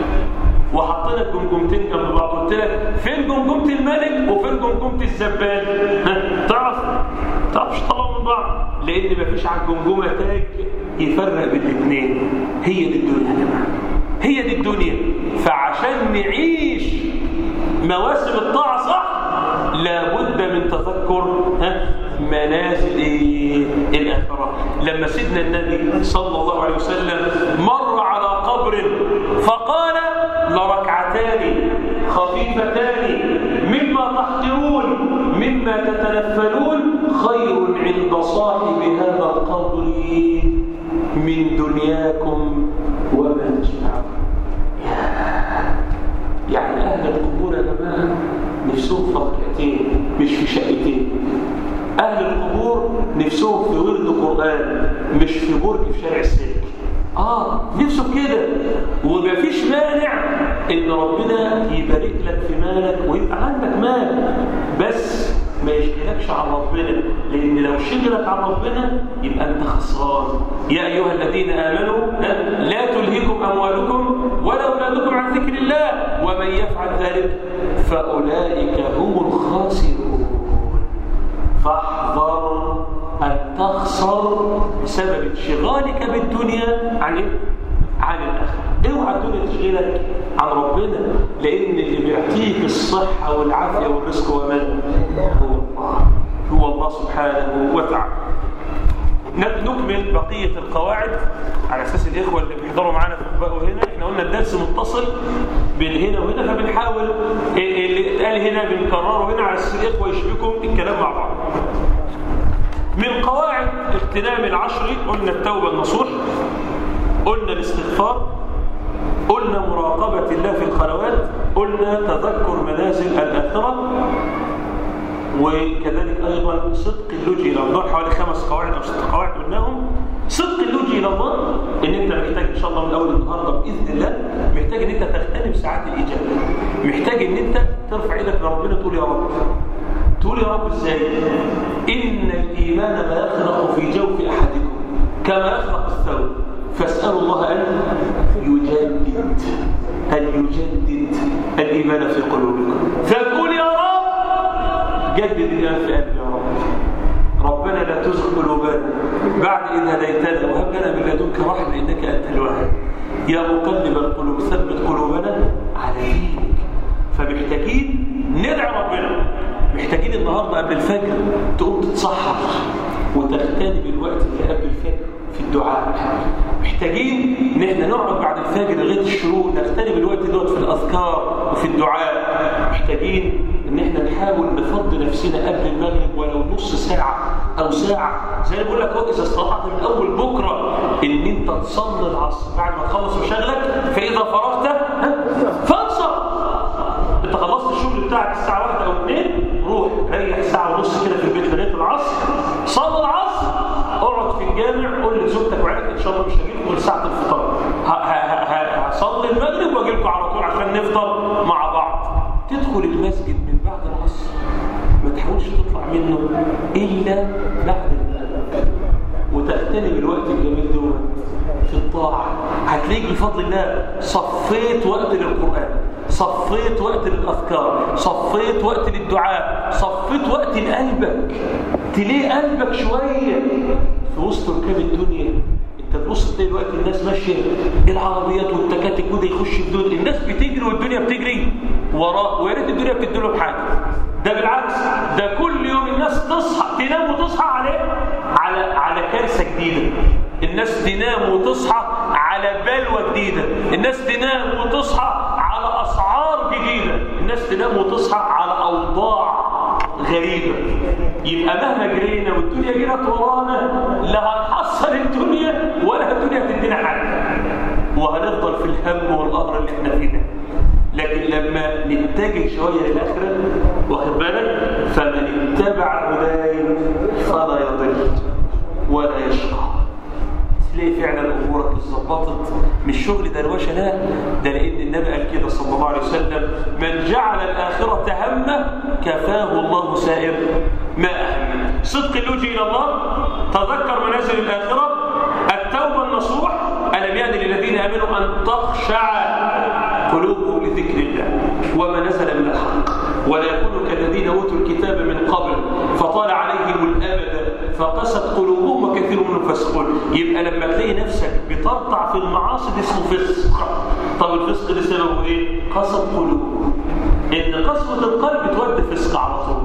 وحطينا الجمجمتين جنب بعض قلت لك فين جمجمة الملك وفين جمجمة الزبال ها تعرف تعرفش طبعا من بعض لان مفيش على الجمجمة تاج يفرق بين الاثنين هي دي الدنيا يا جماعه هي دي الدنيا فعشان نعيش مواسم الطاعة صح لابد من تذكر ها منازل إيه؟ الآخرة لما سيدنا النبي صلى الله عليه وسلم مر على قبر فقال لركعتان خفيفتان مما تحقرون مما تتنفلون خير عند صاحب هذا القبر من دنياكم وما تجمعون يعني أهل القبور يا جماعة نفسهم في ركعتين مش في شقتين أهل القبور نفسهم في ورد قرآن مش في برج في شارع السلك آه نفسه كده ومفيش مانع إن ربنا يبارك لك في مالك ويبقى عندك مال بس ما يشغلكش عن ربنا لأن لو شغلك عن ربنا يبقى أنت خسران يا أيها الذين آمنوا لا تلهكم أموالكم ولا أولادكم عن ذكر الله ومن يفعل ذلك فأولئك هم الخاسرون فاحذر أن تخسر بسبب انشغالك بالدنيا عن إيه؟ عن الآخرة اوعى الدنيا تشغلك عن ربنا لأن اللي بيعطيك الصحة والعافية والرزق ومن هو الله هو الله سبحانه وتعالى نكمل بقية القواعد على أساس الإخوة اللي بيحضروا معانا في بقوا هنا احنا قلنا الدرس متصل بين هنا وهنا فبنحاول اللي اتقال هنا بنكرره هنا على أساس الإخوة يشبكوا الكلام مع بعض من قواعد اغتنام العشر قلنا التوبة النصوح قلنا الاستغفار قلنا مراقبة الله في الخلوات قلنا تذكر منازل الآخرة وكذلك أيضا صدق اللجي إلى الله حوالي خمس قواعد أو ست قواعد قلناهم صدق اللجي إلى الله إن أنت محتاج إن شاء الله من أول النهاردة بإذن الله محتاج إن أنت تغتنم ساعات الإجابة محتاج إن أنت ترفع إيدك لربنا تقول يا رب تقول يا رب إزاي إن الإيمان لا يخلق في جوف أحدكم كما يخلق الثوب فاسألوا الله أن يجدد أن يجدد الإيمان في قلوبكم فتقول يا رب جدد الإيمان في قلبي يا رب ربنا لا تزغ قلوبنا بعد إذ هديتنا وهب لنا من لدنك رحمة إنك أنت الوهاب يا مقلب القلوب ثبت قلوبنا على دينك فمحتاجين ندعي ربنا محتاجين النهارده قبل الفجر تقوم تتصحر وتغتنم الوقت اللي قبل الفجر في الدعاء محتاجين ان احنا نقعد بعد الفجر لغايه الشروق نغتنم الوقت دوت في الاذكار وفي الدعاء محتاجين ان احنا نحاول نفضي نفسنا قبل المغرب ولو نص ساعه او ساعه زي ما بقول لك اذا استطعت من اول بكره ان انت تصلي العصر بعد ما تخلص مشاغلك فاذا فرغت فانصر انت خلصت الشغل بتاعك الساعه 1 او 2 روح ريح ساعه ونص كده في البيت لغايه العصر صلي العصر اقعد في الجامع قول لزوجتك وعيالك ان شاء الله مش هجيلكم غير ساعه الفطار هصلي المغرب واجي لكم على طول عشان نفطر مع بعض تدخل المسجد من بعد العصر ما تحاولش تطلع منه الا بعد المغرب وتغتنم الوقت الجميل دوت في الطاعه هتلاقيك بفضل الله صفيت وقت للقران صفيت وقت للأذكار صفيت وقت للدعاء صفيت وقت لقلبك تليه قلبك شوية في وسط ركاب الدنيا انت تبص تلاقي الوقت الناس ماشية العربيات والتكاتك وده يخش في دول الناس بتجري والدنيا بتجري وراه ويا ريت الدنيا بتديله بحاجة ده بالعكس ده كل يوم الناس تصحى تنام وتصحى عليه على على كارثة جديدة الناس تنام وتصحى على بلوى جديدة الناس تنام وتصحى على أسعار جديدة الناس تنام وتصحى على أوضاع غريبة يبقى مهما جرينا والدنيا جرت ورانا لا هنحصل الدنيا ولا الدنيا تدينا حاجة وهنفضل في الهم والقهر اللي احنا فيه ده لكن لما نتجه شوية للآخرة واخد بالك فمن اتبع هداي فلا يضل ولا يشقى تلاقي فعلا امورك اتظبطت مش شغل دروشه لا ده لان النبي قال كده صلى الله عليه وسلم من جعل الاخره همه كفاه الله سائر ما اهمه صدق اللجوء الى الله تذكر منازل الاخره التوبه النصوح الم يأن للذين امنوا ان تخشع قلوبهم لذكر الله وما نزل من الحق ولا يكونوا كالذين اوتوا الكتاب من قبل فطال عليهم الامد فقست قلوبهم وكثير منهم فاسقون يبقى لما تلاقي نفسك بترطع في المعاصي ده اسمه فسق طب الفسق ده سببه ايه قسط قلوب ان قسوه القلب تودي فسق على طول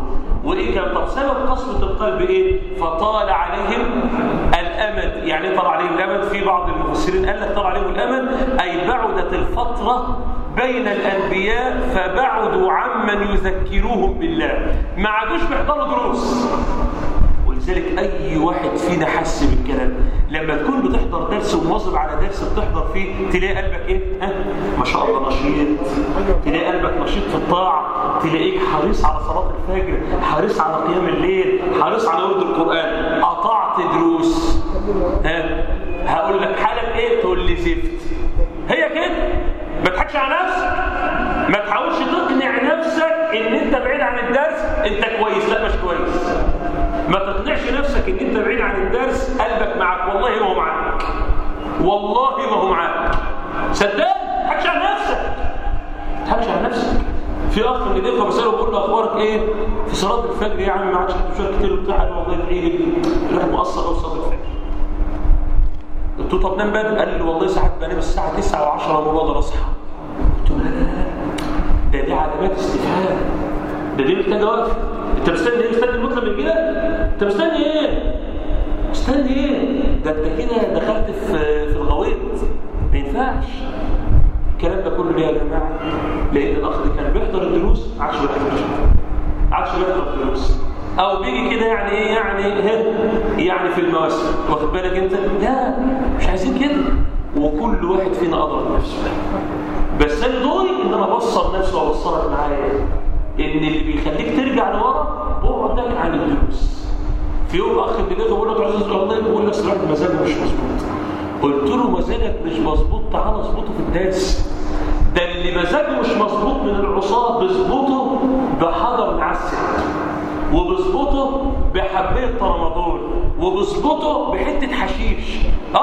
وايه كان طب سبب قسوه القلب ايه فطال عليهم الامد يعني طال عليهم الامد في بعض المفسرين قال لك طال عليهم الامد اي بعدت الفتره بين الانبياء فبعدوا عمن يذكروهم بالله ما عادوش بيحضروا دروس ولذلك اي واحد فينا حس بالكلام لما تكون بتحضر درس ومواظب على درس بتحضر فيه تلاقي قلبك ايه ها ما شاء الله نشيط تلاقي قلبك نشيط في الطاعه تلاقيك حريص على صلاه الفجر حريص على قيام الليل حريص على ورد القران قطعت دروس ها هقول لك حالك ايه تقول لي زفت هي كده ما تضحكش على نفسك ما تحاولش تقنع نفسك ان انت بعيد عن الدرس انت كويس لا مش كويس ما تقنعش نفسك ان انت بعيد عن الدرس قلبك معك والله ما هو معاك والله ما هو معاك صدقني ما تضحكش على نفسك ما تضحكش على نفسك في اخ من الاخوه بساله بقول له اخبارك ايه في صلاه الفجر يا عم ما عادش بتشوف كتير وبتاع قال والله ادعي لي الواحد مقصر قوي صلاه الفجر قلت له طب نام بدري قال لي والله ساعات بنام الساعه 9 و10 وما بقدر اصحى قلت له لا لا لا ده دي علامات استفهام ده دي محتاجه وقت انت مستني ايه مستني المطلب من كده انت مستني ايه مستني ايه ده انت كده دخلت في في الغويط ما ينفعش الكلام ده كله ليه يا جماعه لان الاخ ده كان بيحضر الدروس ما عادش بيحضر ما عادش بيحضر الدروس او بيجي كده يعني ايه يعني يعني في المواسم واخد بالك انت لا مش عايزين كده وكل واحد فينا ادرى بنفسه بس انا دوري ان انا ابصر نفسي وابصرك معايا ان اللي بيخليك ترجع لورا بعدك عن الدروس في يوم اخ بيجي بقول له عايز والله بيقول لك سمعت مزاجه مش مظبوط قلت له مزاجك مش مظبوط تعال اظبطه في الدرس ده اللي مزاجه مش مظبوط من العصاه بيظبطه بحجر معسل وبيظبطه بحبايه رمضان وبيظبطه بحته حشيش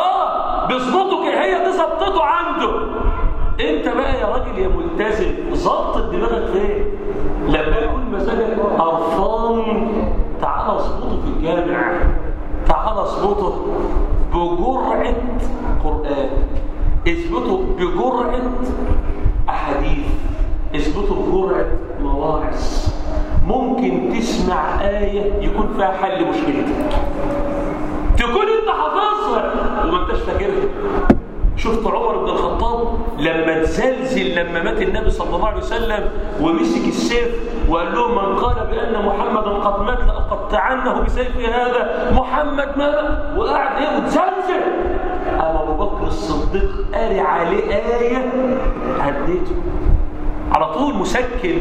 اه بيظبطه كده هي دي ظبطته عنده انت بقى يا راجل يا ملتزم ظبط دماغك فين لما يكون مزاجك قرفان تعال اظبطه في الجامع تعال اظبطه بجرعه قران اثبته بجرعه احاديث اثبته بجرعه مواعظ ممكن تسمع آية يكون فيها حل مشكلتك تكون انت حافظها وما انتش فاكرها شفت عمر بن الخطاب لما تزلزل لما مات النبي صلى الله عليه وسلم ومسك السيف وقال لهم من قال بأن محمدا قد مات لأقطعنه بسيفي هذا محمد مات وقعد ايه وتزلزل أما أبو بكر الصديق قاري عليه آية هديته على طول مسكن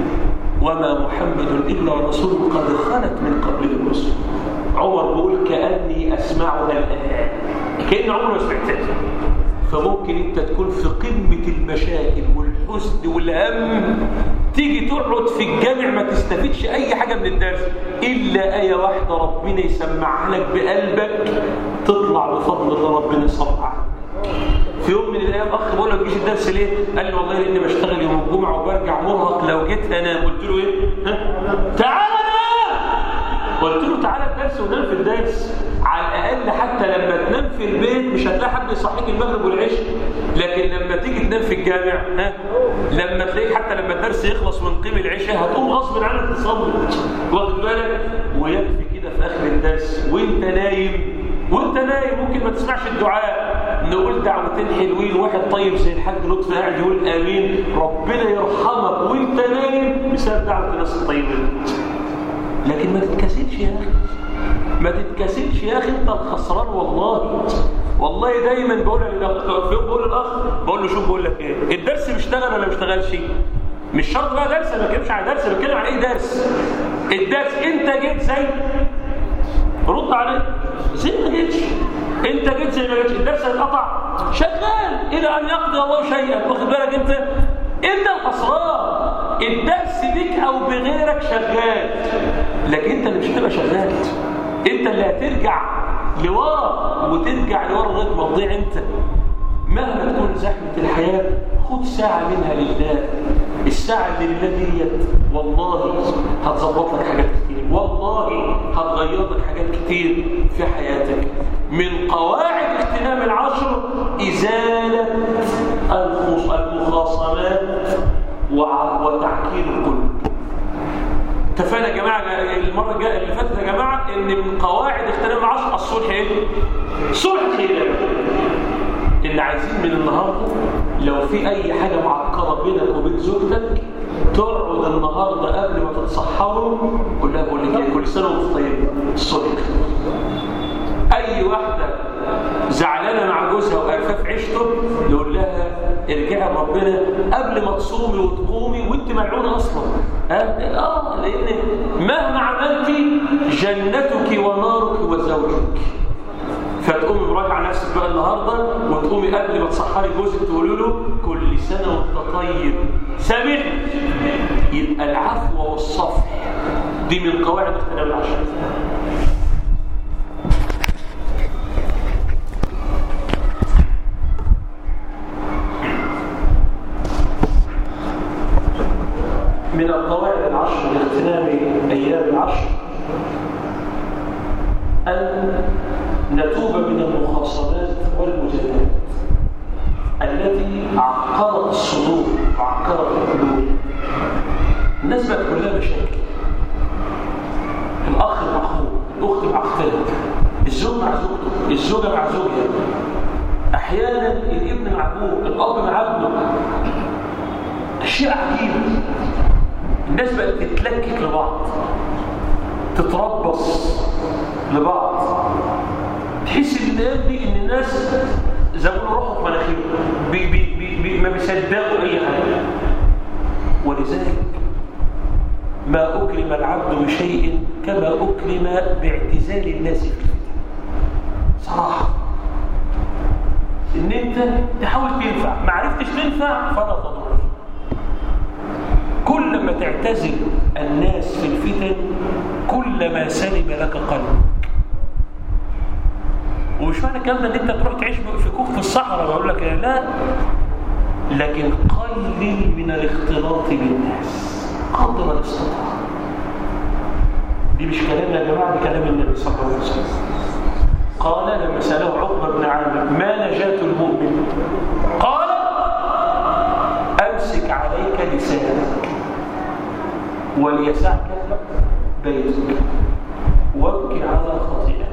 وما محمد إلا رسول قد خلت من قبله الرسل عمر بيقول كأني أسمعها الآن كأن عمر ما سمعتها فممكن انت تكون في قمة المشاكل والحزن والهم تيجي تقعد في الجامع ما تستفيدش اي حاجة من الدرس الا آية واحدة ربنا يسمعها لك بقلبك تطلع بفضل الله ربنا يصبح في يوم من الايام اخ بقول له تجيش الدرس ليه قال لي والله لاني بشتغل يوم الجمعه وبرجع مرهق لو جيت انام قلت له ايه ها تعالى نام قلت له تعالى الدرس ونام في الدرس على الاقل حتى لما تنام في البيت مش هتلاقي حد يصحيك المغرب والعشاء لكن لما تيجي تنام في الجامع ها لما تلاقيك حتى لما الدرس يخلص ونقيم العشاء هتقوم غصب عنك تصلي واخد بالك ويكفي كده في اخر الدرس وانت نايم وانت نايم ممكن ما تسمعش الدعاء نقول دعوتين حلوين واحد طيب زي الحاج لطفي قاعد يقول امين ربنا يرحمك وانت نايم بسبب دعوه الناس الطيبين لكن ما تتكسلش يا اخي ما تتكسلش يا اخي انت الخسران والله والله دايما بقول للاخ بقول للاخ بقول له شوف بقول لك ايه الدرس بيشتغل ولا ما بيشتغلش مش شرط بقى درس ما بتكلمش على درس بتكلم على ايه درس الدرس انت جيت زي رد عليه زي ما جيتش انت جيت زي ما جيتش الدرس هيتقطع شغال الى ان يقضي الله شيئا واخد بالك انت انت الخسران الدرس بيك او بغيرك شغال لكن انت اللي مش هتبقى شغال انت اللي هترجع لورا وترجع لورا لغايه ما تضيع انت مهما تكون زحمه الحياه خد ساعه منها لله الساعه اللي لله ديت والله هتظبط لك حاجات كتير والله هتغير لك حاجات كتير في حياتك من قواعد اغتنام العشر ازاله المخاصمات وتعكير القلوب اتفقنا يا جماعه المره الجايه اللي فاتت يا جماعه ان من قواعد اغتنام العشر الصلح ايه صلح خير اللي عايزين من النهارده لو في اي حاجه معكره بينك وبين زوجتك تقعد النهارده قبل ما تتصحروا قول لها بقول لك ايه كل سنه وانت طيب الصلح اي واحده زعلانه مع جوزها وقرفاه في عيشته يقول لها ارجعي ربنا قبل ما تصومي وتقومي وانت ملعونه اصلا ها اه لان مهما عملتي جنتك ونارك وزوجك فتقومي مراجعه نفسك بقى النهارده وتقومي قبل ما تصحري جوزك تقولي له كل سنه وانت طيب سامح يبقى العفو والصفح دي من قواعد اختلاف العشر من القواعد العشر لاغتنام ايام العشر ان نتوب من المخاصمات والمجادلات التي عقرت الصدور وعقرت القلوب الناس بقت كلها مشاكل الاخ مع اخوه الاخت مع اختها الزوج مع زوجته الزوجه مع زوجها احيانا الابن مع ابوه الاب مع ابنه اشياء عجيبه الناس بقت تتلكك لبعض تتربص لبعض تحس ان دي ان الناس زي ما بيقولوا روحوا في مناخيرهم بي بي بي بي ما بيصدقوا اي حاجه ولذلك ما اكرم العبد بشيء كما اكرم باعتزال الناس فيه صراحه ان انت تحاول تنفع ما عرفتش تنفع فلا تضر كل ما تعتزل الناس في الفتن كلما سلم لك قلبك ومش معنى الكلام ده ان انت تروح تعيش في كوخ في الصحراء بقول لك لا لكن قلل من الاختلاط بالناس قدر الاستطاعه دي مش كلام يا جماعه دي كلام النبي صلى الله عليه وسلم قال لما ساله عقبه بن عامر ما نجاه المؤمن قال امسك عليك لسانك وليسعك بيتك وابكي على خطيئتك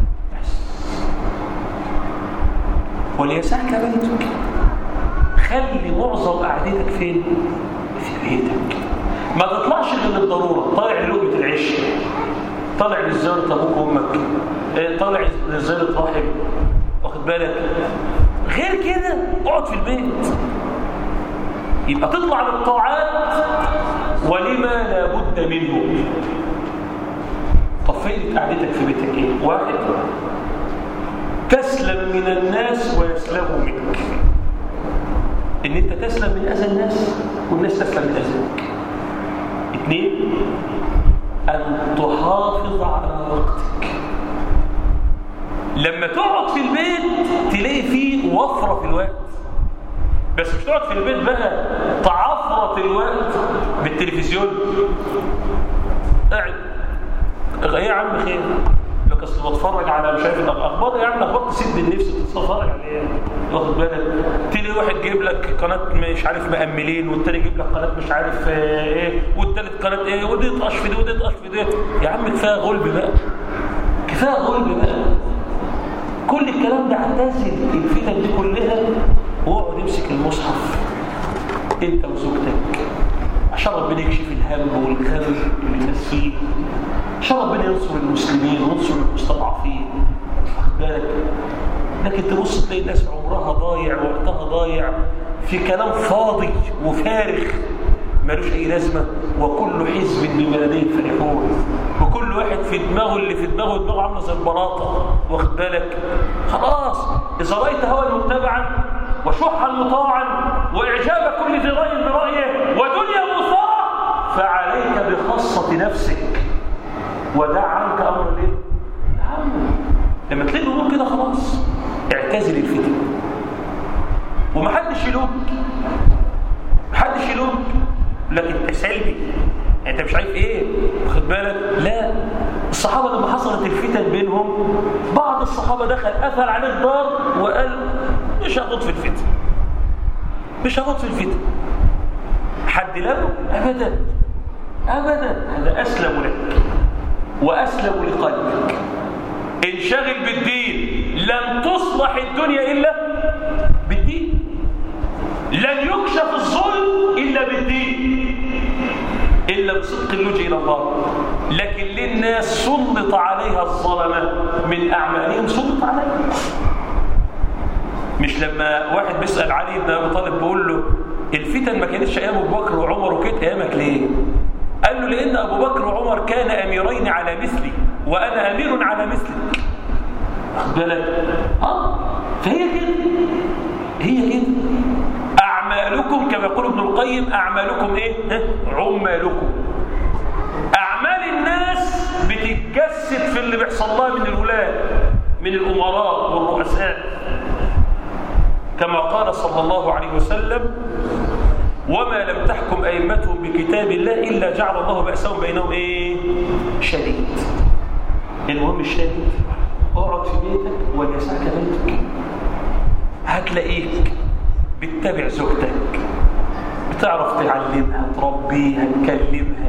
وليسعك بيتك خلي معظم قعدتك فين في بيتك ما تطلعش غير للضروره طالع لقمه العيش طالع لزياره ابوك وامك طالع لزياره رحم واخد بالك غير كده اقعد في البيت يبقى تطلع للطاعات ولما لا بد منه طب فين قعدتك في بيتك ايه واحد تسلم من الناس ويسلموا منك ان انت تسلم من اذى الناس والناس تسلم من اذاك اثنين ان تحافظ على وقتك لما تقعد في البيت تلاقي فيه وفره في الوقت بس مش تقعد في البيت بقى تعفرت الوقت بالتلفزيون قاعد ايه يا عم خير لك اصل بتفرج على مش عارف الاخبار يا عم الاخبار تسد النفس تتفرج عليها واخد بالك تلاقي واحد جايب لك قناه مش عارف مأملين والتاني يجيب لك قناه مش عارف ايه والتالت قناه ايه ودي يطقش في دي ودي يطقش في دي يا عم كفايه غلب بقى كفايه غلب بقى كل الكلام ده اعتزل الفتن دي كلها واقعد امسك المصحف انت وزوجتك عشان ربنا يكشف الهم والغم اللي الناس فيه عشان ربنا ينصر المسلمين وينصر المستضعفين واخد بالك لكن تبص تلاقي الناس عمرها ضايع وقتها ضايع في كلام فاضي وفارغ ملوش اي لازمه وكل حزب بما لديهم فرحون وكل واحد في دماغه اللي في دماغه دماغه عامله زي البلاطه واخد بالك خلاص اذا رايت هوى متبعا وشحا مطاعا واعجاب كل ذي راي برايه ودنيا مثاره فعليك بخاصه نفسك ودع عنك امر الايه لما تلاقي الامور كده خلاص اعتزل الفتن ومحدش يلومك محدش يلومك لكن سلبي يعني انت مش عارف ايه واخد بالك لا الصحابه لما حصلت الفتن بينهم بعض الصحابه دخل قفل عليه الدار وقال مش هاخد في الفتن مش هاخد في الفتن حد له ابدا أبدا هذا أسلم لك وأسلم لقلبك انشغل بالدين لن تصلح الدنيا إلا بالدين لن يكشف الظلم إلا بالدين إلا بصدق اللجوء إلى الله لكن للناس سلط عليها الظلمة من أعمالهم سلط عليها مش لما واحد بيسأل علي بن أبي طالب بيقول له الفتن ما كانتش أيام أبو بكر وعمر وكده أيامك ليه؟ قال له لأن أبو بكر وعمر كان أميرين على مثلي وأنا أمير على مثلك واخد بالك؟ آه فهي كده هي كده أعمالكم كما يقول ابن القيم أعمالكم إيه؟ ها؟ عمالكم أعمال الناس بتتجسد في اللي بيحصل لها من الولاة من الأمراء والرؤساء كما قال صلى الله عليه وسلم وما لم تحكم أئمتهم بكتاب الله إلا جعل الله بأسهم بينهم إيه؟ شديد المهم الشديد اقعد في بيتك وليسعك بيتك هتلاقيك بتتابع زوجتك بتعرف تعلمها تربيها تكلمها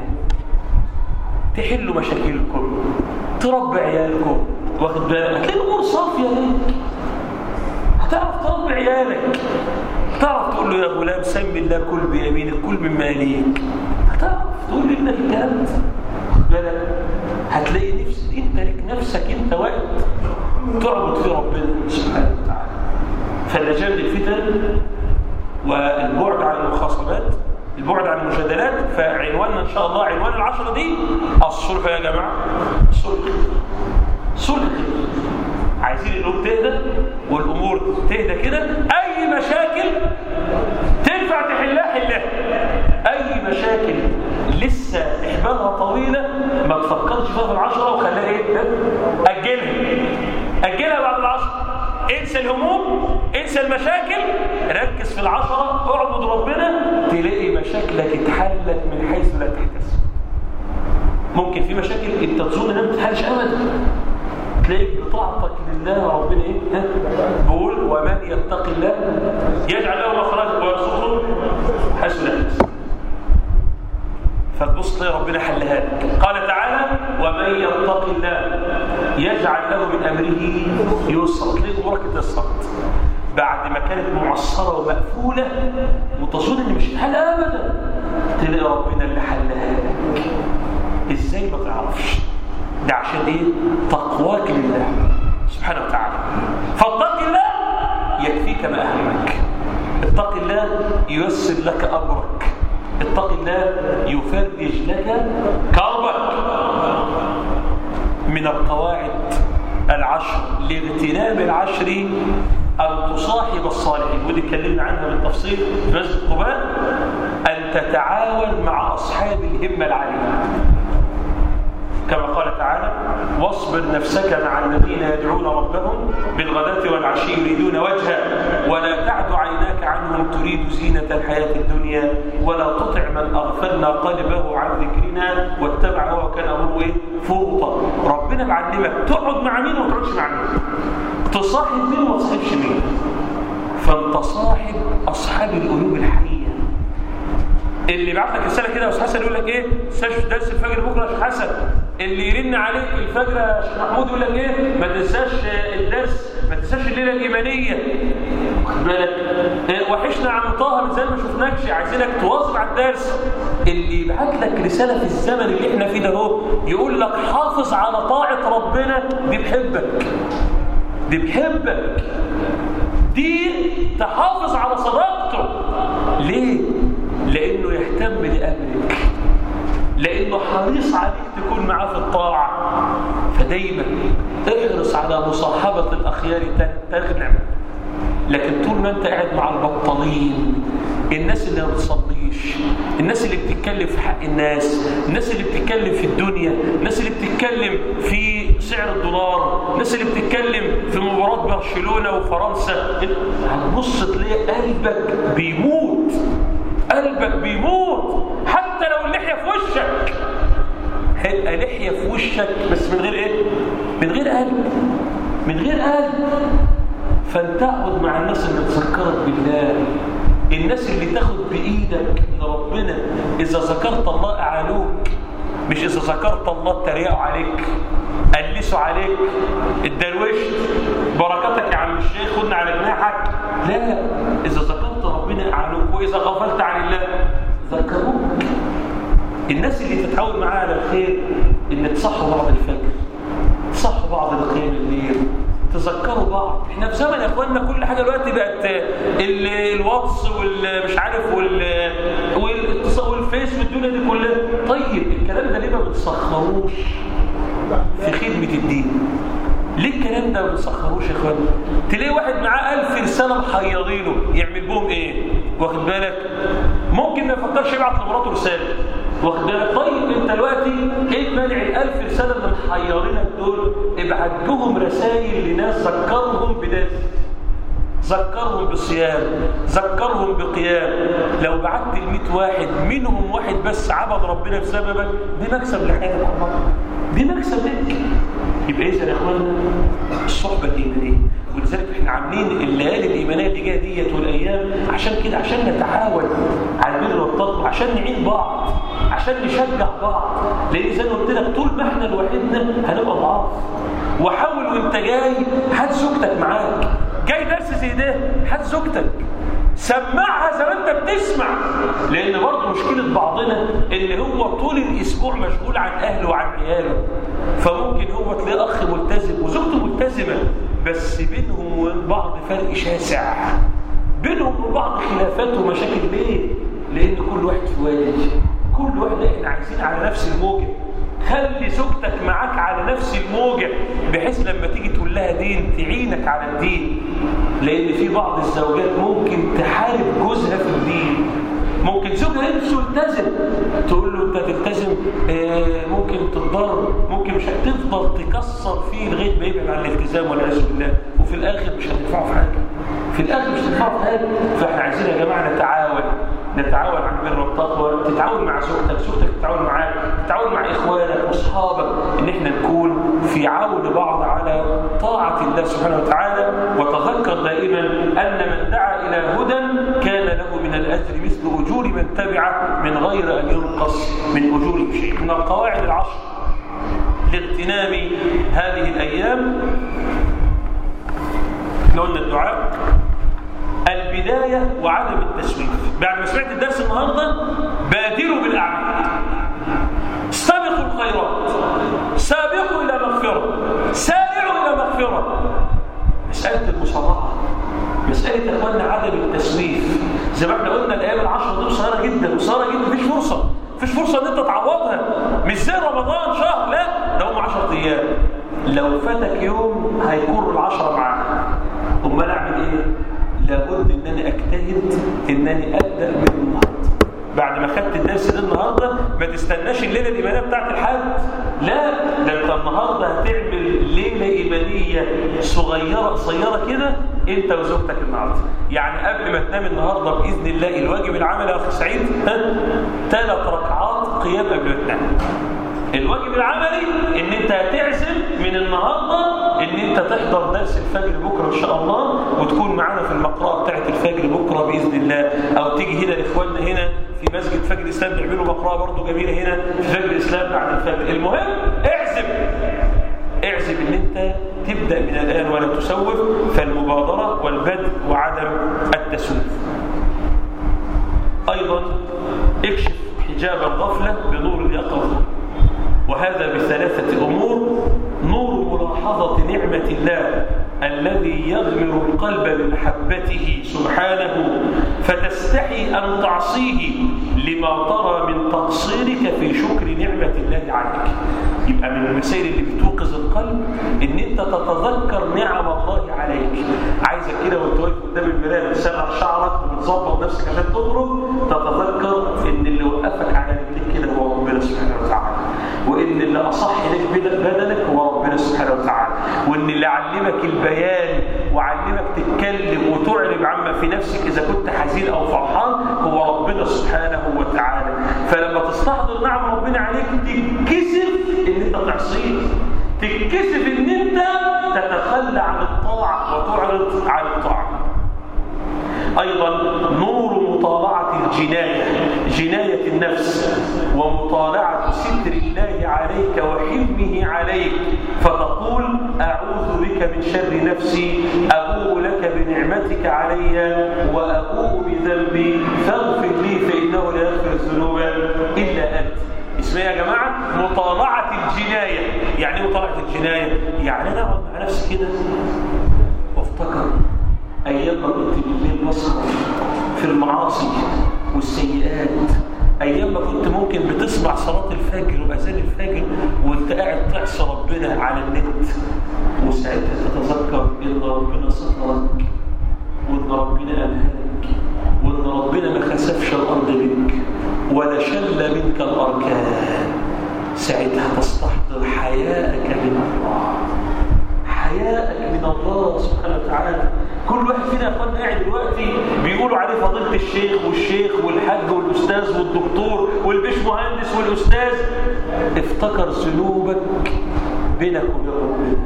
تحلوا مشاكلكم تربي عيالكم واخد بالك هتلاقي الامور صافيه ليك هتعرف تربي عيالك هتعرف تقول له يا غلام سمي الله كل بيمينك كل مما يليك هتعرف تقول لابنك الكلام ده واخد بالك هتلاقي نفس انت لك نفسك انت وقت تعبد فيه ربنا سبحانه وتعالى فالنجاة من الفتن والبعد عن المخاصمات البعد عن المجادلات فعنواننا ان شاء الله عنوان العشرة دي الصلح يا جماعة صلح صلح عايزين الامور تهدى والامور تهدى كده اي مشاكل تنفع تحلها حلها اي مشاكل لسه احبالها طويله ما تفكرش فيها في العشره وخليها ايه اجلها اجلها بعد العشره انسى الهموم انسى المشاكل ركز في العشرة اعبد ربنا تلاقي مشاكلك اتحلت من حيث لا تحتسب ممكن في مشاكل انت تظن انها ما بتتحلش ابدا تلاقيك بطاعتك لله ربنا ايه ها بقول ومن يتقي الله يجعل له مخرجا ويرزقه حيث لا يحتسب فتبص تلاقي ربنا حلها لك قال تعالى ومن يتق الله يجعل له من امره يسرا تلاقي امورك اتيسرت بعد ما كانت معصره ومقفوله وتظن ان مش حل ابدا تلاقي ربنا اللي حلها لك ازاي ما تعرفش ده عشان ايه تقواك لله سبحانه وتعالى فاتق الله يكفيك ما اهمك اتق الله ييسر لك امرك اتق الله يفرج لك كربك من القواعد العشر لاغتنام العشر أن تصاحب الصالحين ودي اتكلمنا عنها بالتفصيل في مسجد قباء أن تتعاون مع أصحاب الهمة العالية كما قال تعالى واصبر نفسك مع الذين يدعون ربهم بالغداة والعشي يريدون وجهه ولا تعد عيناك عنهم تريد زينة الحياة الدنيا ولا تطع من أغفلنا قلبه عن ذكرنا واتبع هو كان أمره إيه؟ فرطا ربنا معلمك تقعد مع مين وما تقعدش مع مين تصاحب مين وما تصاحبش مين فانت صاحب أصحاب القلوب الحية اللي بعت لك رساله كده يا استاذ حسن يقول لك ايه استشفى درس الفجر بكره يا شيخ حسن اللي يرن عليك الفجر يا شيخ محمود يقول لك ايه ما تنساش الدرس ما تنساش الليله الايمانيه واخد بالك إيه وحشنا عم طه من زمان ما شفناكش عايزينك تواظب على الدرس اللي يبعت لك رساله في الزمن اللي احنا فيه ده اهو يقول لك حافظ على طاعه ربنا دي بحبك دي بحبك دي تحافظ على صداقته ليه لانه يهتم بامرك لانه حريص عليك تكون معاه في الطاعه فدايما احرص على مصاحبه الاخيار تغنم لكن طول ما انت قاعد مع البطالين الناس اللي ما بتصليش الناس اللي بتتكلم في حق الناس الناس اللي بتتكلم في الدنيا الناس اللي بتتكلم في سعر الدولار الناس اللي بتتكلم في مباراة برشلونة وفرنسا هتبص تلاقي قلبك بيموت قلبك بيموت حتى لو اللحية في وشك هيبقى لحية في وشك بس من غير ايه من غير قلب من غير قلب فانت اقعد مع الناس اللي تذكرك بالله الناس اللي تاخد بايدك لربنا ربنا إذا ذكرت الله أعانوك مش إذا ذكرت الله اتريقوا عليك قلسوا عليك اتدروشت بركاتك يا عم الشيخ خدنا على جناحك لا إذا ذكرت ربنا أعانوك وإذا غفلت عن الله ذكروك الناس اللي تتعاون معاها على الخير إن تصحوا بعض الفجر تصحوا بعض القيام الليل تذكروا بعض احنا في زمن يا اخواننا كل حاجه دلوقتي بقت ال- الواتس والمش عارف وال والاتصال والفيس والدنيا دي كلها طيب الكلام ده ليه ما بتسخروش في خدمه الدين ليه الكلام ده ما بتسخروش يا اخوانا تلاقي واحد معاه ألف رساله محيرينه يعمل بهم ايه واخد بالك ممكن ما يفكرش يبعت لمراته رساله واخد بالك طيب انت دلوقتي ايه مانع الألف رساله اللي محيرينك دول ابعت لهم رسائل لناس ذكرهم بناس ذكرهم بصيام ذكرهم بقيام لو بعت ل 100 واحد منهم واحد بس عبد ربنا بسببك دي مكسب لحياتك والله دي مكسب لك يبقى اذا يا اخوانا الصحبه الايمانيه ولذلك احنا عاملين الليالي الايمانيه اللي جايه ديت والايام عشان كده عشان نتعاون على البر والتقوى عشان نعين بعض عشان نشجع بعض لان زي ما قلت لك طول ما احنا لوحدنا هنبقى ضعاف وحاول وانت جاي هات زوجتك معاك جاي درس زي ده هات زوجتك سمعها زي ما انت بتسمع لان برضه مشكله بعضنا ان هو طول الاسبوع مشغول عن اهله وعن عياله فممكن هو تلاقيه اخ ملتزم وزوجته ملتزمه بس بينهم وبين بعض فرق شاسع بينهم وبين بعض خلافات ومشاكل ليه؟ لان كل واحد في وادي كل واحد احنا عايزين على نفس الموجه خلي زوجتك معاك على نفس الموجة بحيث لما تيجي تقول لها دين تعينك على الدين لأن في بعض الزوجات ممكن تحارب جوزها في الدين ممكن زوجها نفسه يلتزم تقول له انت تلتزم آه ممكن تتضرر ممكن مش هتفضل تكسر فيه لغايه ما يبعد عن الالتزام والعياذ بالله وفي الاخر مش هتنفعه في حاجه في الاخر مش هتنفعه في حاجه فاحنا عايزين يا جماعه نتعاون نتعاون على البر والتقوى تتعاون مع زوجتك زوجتك تتعاون معاك تتعاون مع اخوانك واصحابك ان احنا نكون في عون بعض على طاعه الله سبحانه وتعالى وتذكر دائما ان من دعا الى هدى كان له من الاجر مثل اجور من تبعه من غير ان ينقص من اجورهم شيء من القواعد العشر لاغتنام هذه الايام احنا قلنا الدعاء البداية وعدم التسويف بعد ما سمعت الدرس النهاردة بادروا بالأعمال استبقوا الخيرات سابقوا إلى مغفرة سارعوا إلى مغفرة مسألة المصارعة مسألة أخواننا عدم التسويف زي ما احنا قلنا الأيام العشرة دي قصيرة جدا قصيرة جدا مفيش فرصة مفيش فرصة إن أنت تعوضها مش زي رمضان شهر لا ده هم 10 أيام لو فاتك يوم هيكون العشرة معاك أمال أعمل إيه؟ لابد ان انا اجتهد انني ابدا من النهارده بعد ما خدت الدرس ده النهارده ما تستناش الليله الايمانيه بتاعت الحد لا ده انت النهارده هتعمل ليله ايمانيه صغيره قصيره كده انت وزوجتك النهارده يعني قبل ما تنام النهارده باذن الله الواجب العملي يا اخي سعيد ها ثلاث ركعات قيام قبل ما تنام الواجب العملي ان انت هتعزم من النهارده ان انت تحضر درس الفجر بكره ان شاء الله وتكون معانا في المقرأة بتاعت الفجر بكره باذن الله او تيجي هنا لاخواننا هنا في مسجد فجر الاسلام بيعملوا مقرأة برضه جميله هنا في فجر الاسلام بعد الفجر المهم اعزم اعزم ان انت تبدا من الان ولا تسوف فالمبادره والبدء وعدم التسويف ايضا اكشف حجاب الغفله بنور اليقظه وهذا بثلاثة أمور نور ملاحظة نعمة الله الذي يغمر القلب بمحبته سبحانه فتستحي أن تعصيه لما ترى من تقصيرك في شكر نعمة الله عليك يبقى من المسائل اللي بتوقظ القلب ان انت تتذكر نعم الله عليك عايزك كده وانت واقف قدام المرايه بتسرح شعرك وبتظبط نفسك عشان تخرج تتذكر ان اللي وقفك على رجليك كده هو ربنا سبحانه وتعالى وان اللي اصح لك بدنك هو ربنا سبحانه وتعالى وان اللي علمك البيان وعلمك تتكلم وتعرب عما في نفسك اذا كنت حزين او فرحان هو ربنا سبحانه وتعالى فلما تستحضر نعم ربنا عليك تتكسف ان انت تعصيه تتكسف ان انت تتخلى عن الطاعه وتعرض عن الطاعه ايضا نور مطالعة الجناية جناية النفس ومطالعة ستر الله عليك وحلمه عليك فتقول أعوذ بك من شر نفسي أبوء لك بنعمتك علي وأبوء بذنبي فاغفر لي فإنه لا يغفر الذنوب إلا أنت اسمها يا جماعة مطالعة الجناية يعني ايه مطالعة الجناية؟ يعني أنا أقعد مع نفسي كده وافتكر أيام ما كنت بالليل بسهر في المعاصي والسيئات أيام ما كنت ممكن بتسمع صلاة الفجر وأذان الفجر وأنت قاعد تعصي ربنا على النت وساعتها تتذكر إن ربنا سترك وإن ربنا أمهلك وإن ربنا ما خسفش الأرض منك ولا شل منك الأركان ساعتها تستحضر حياءك من الله حياءك من الله سبحانه وتعالى كل واحد فينا يا اخوانا قاعد دلوقتي بيقولوا عليه فضيله الشيخ والشيخ والحاج والاستاذ والدكتور والبيش مهندس والاستاذ افتكر ذنوبك بينك وبين ربنا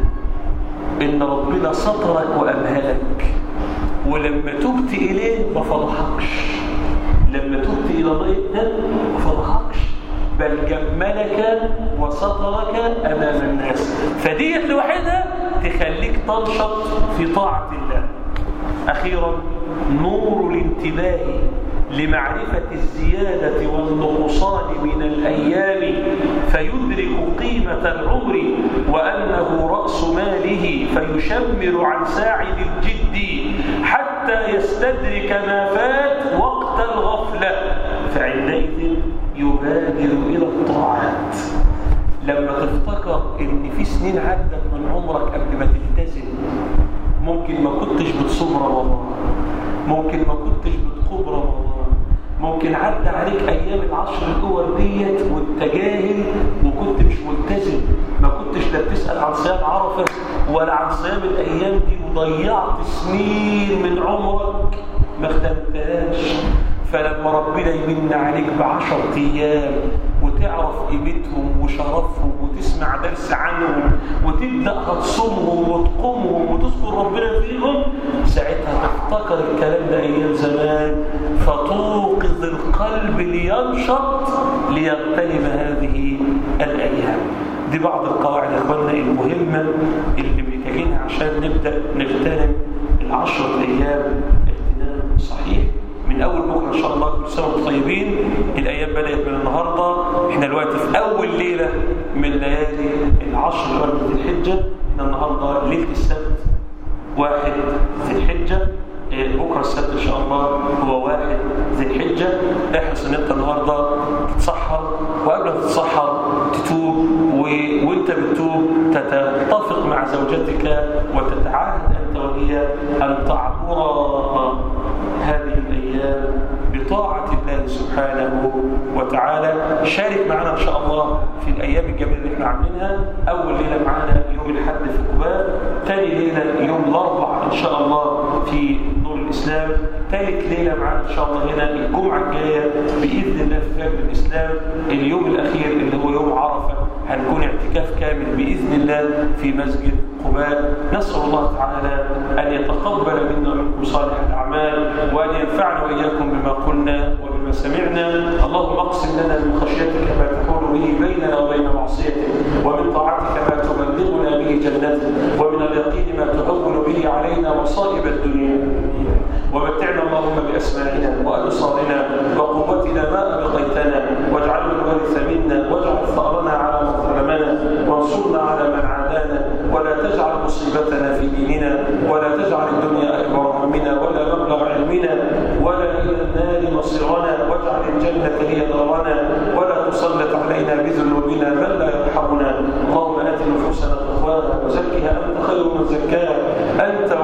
ان ربنا سترك وامهلك ولما تبت اليه ما فضحكش لما تبت الى الله ما فضحكش بل جملك وسترك امام الناس فديت لوحدها تخليك تنشط في طاعه الله اخيرا نور الانتباه لمعرفة الزيادة والنقصان من الأيام فيدرك قيمة العمر وأنه رأس ماله فيشمر عن ساعد الجد حتى يستدرك ما فات وقت الغفلة فعندئذ يبادر إلى الطاعات لما تفتكر إن في سنين عدت من عمرك قبل ما تلتزم ممكن ما كنتش بتصوم رمضان ممكن ما كنتش بتقوم رمضان ممكن عدى عليك ايام العشر الاول ديت وانت جاهل وكنت مش ملتزم ما كنتش لا بتسال عن صيام عرفه ولا عن صيام الايام دي وضيعت سنين من عمرك ما اختمتهاش فلما ربنا يمن عليك بعشر ايام وتعرف قيمتهم وشرفهم وتسمع درس عنهم وتبدا هتصومهم وتقومهم وتذكر ربنا فيهم ساعتها تفتكر الكلام ده ايام زمان فتوقظ القلب لينشط ليغتنم هذه الايام دي بعض القواعد يا اخواننا المهمه اللي محتاجينها عشان نبدا نغتنم العشر ايام اغتنام صحيح من اول بكره ان شاء الله كل سنه وانتم طيبين الايام بدات من النهارده احنا دلوقتي في اول ليله من ليالي العشر الاول من ذي الحجه احنا النهارده ليله السبت واحد ذي الحجه بكره السبت ان شاء الله هو واحد ذي الحجه احرص ان انت النهارده تتسحر وقبل ما تتسحر تتوب و... وانت بتتوب تتفق مع زوجتك وتتعاهد انت وهي ان تعبر هذه الايام بطاعه الله سبحانه وتعالى شارك معنا ان شاء الله في الايام الجميله اللي احنا عاملينها اول ليله معانا يوم الاحد في قباء ثاني ليله يوم الاربعاء ان شاء الله في نور الاسلام ثالث ليله معانا ان شاء الله هنا الجمعه الجايه باذن الله في فجر الاسلام اليوم الاخير اللي هو يوم عرفه هنكون اعتكاف كامل باذن الله في مسجد قباء نسال الله تعالى ان يتقبل منا ومنكم صالح الاعمال وان ينفعنا واياكم بما قلنا وبما سمعنا اللهم اقسم لنا من خشيتك ما تحول به بيننا وبين معصيتك ومن طاعتك ما تبلغنا به جنتك ومن اليقين ما تهون به علينا مصائب الدنيا ومتعنا اللهم بأسماعنا وأبصارنا وقوتنا ما أبقيتنا واجعله الوارث منا واجعل ثأرنا على من ظلمنا وانصرنا على من عادانا ولا تجعل مصيبتنا في ديننا ولا تجعل الدنيا أكبر همنا ولا مبلغ علمنا ولا إلى النار مصيرنا واجعل الجنة هي دارنا ولا تسلط علينا بذنوبنا من لا يرحمنا اللهم آت نفوسنا تقواها وزكها أنت خير من زكاها أنت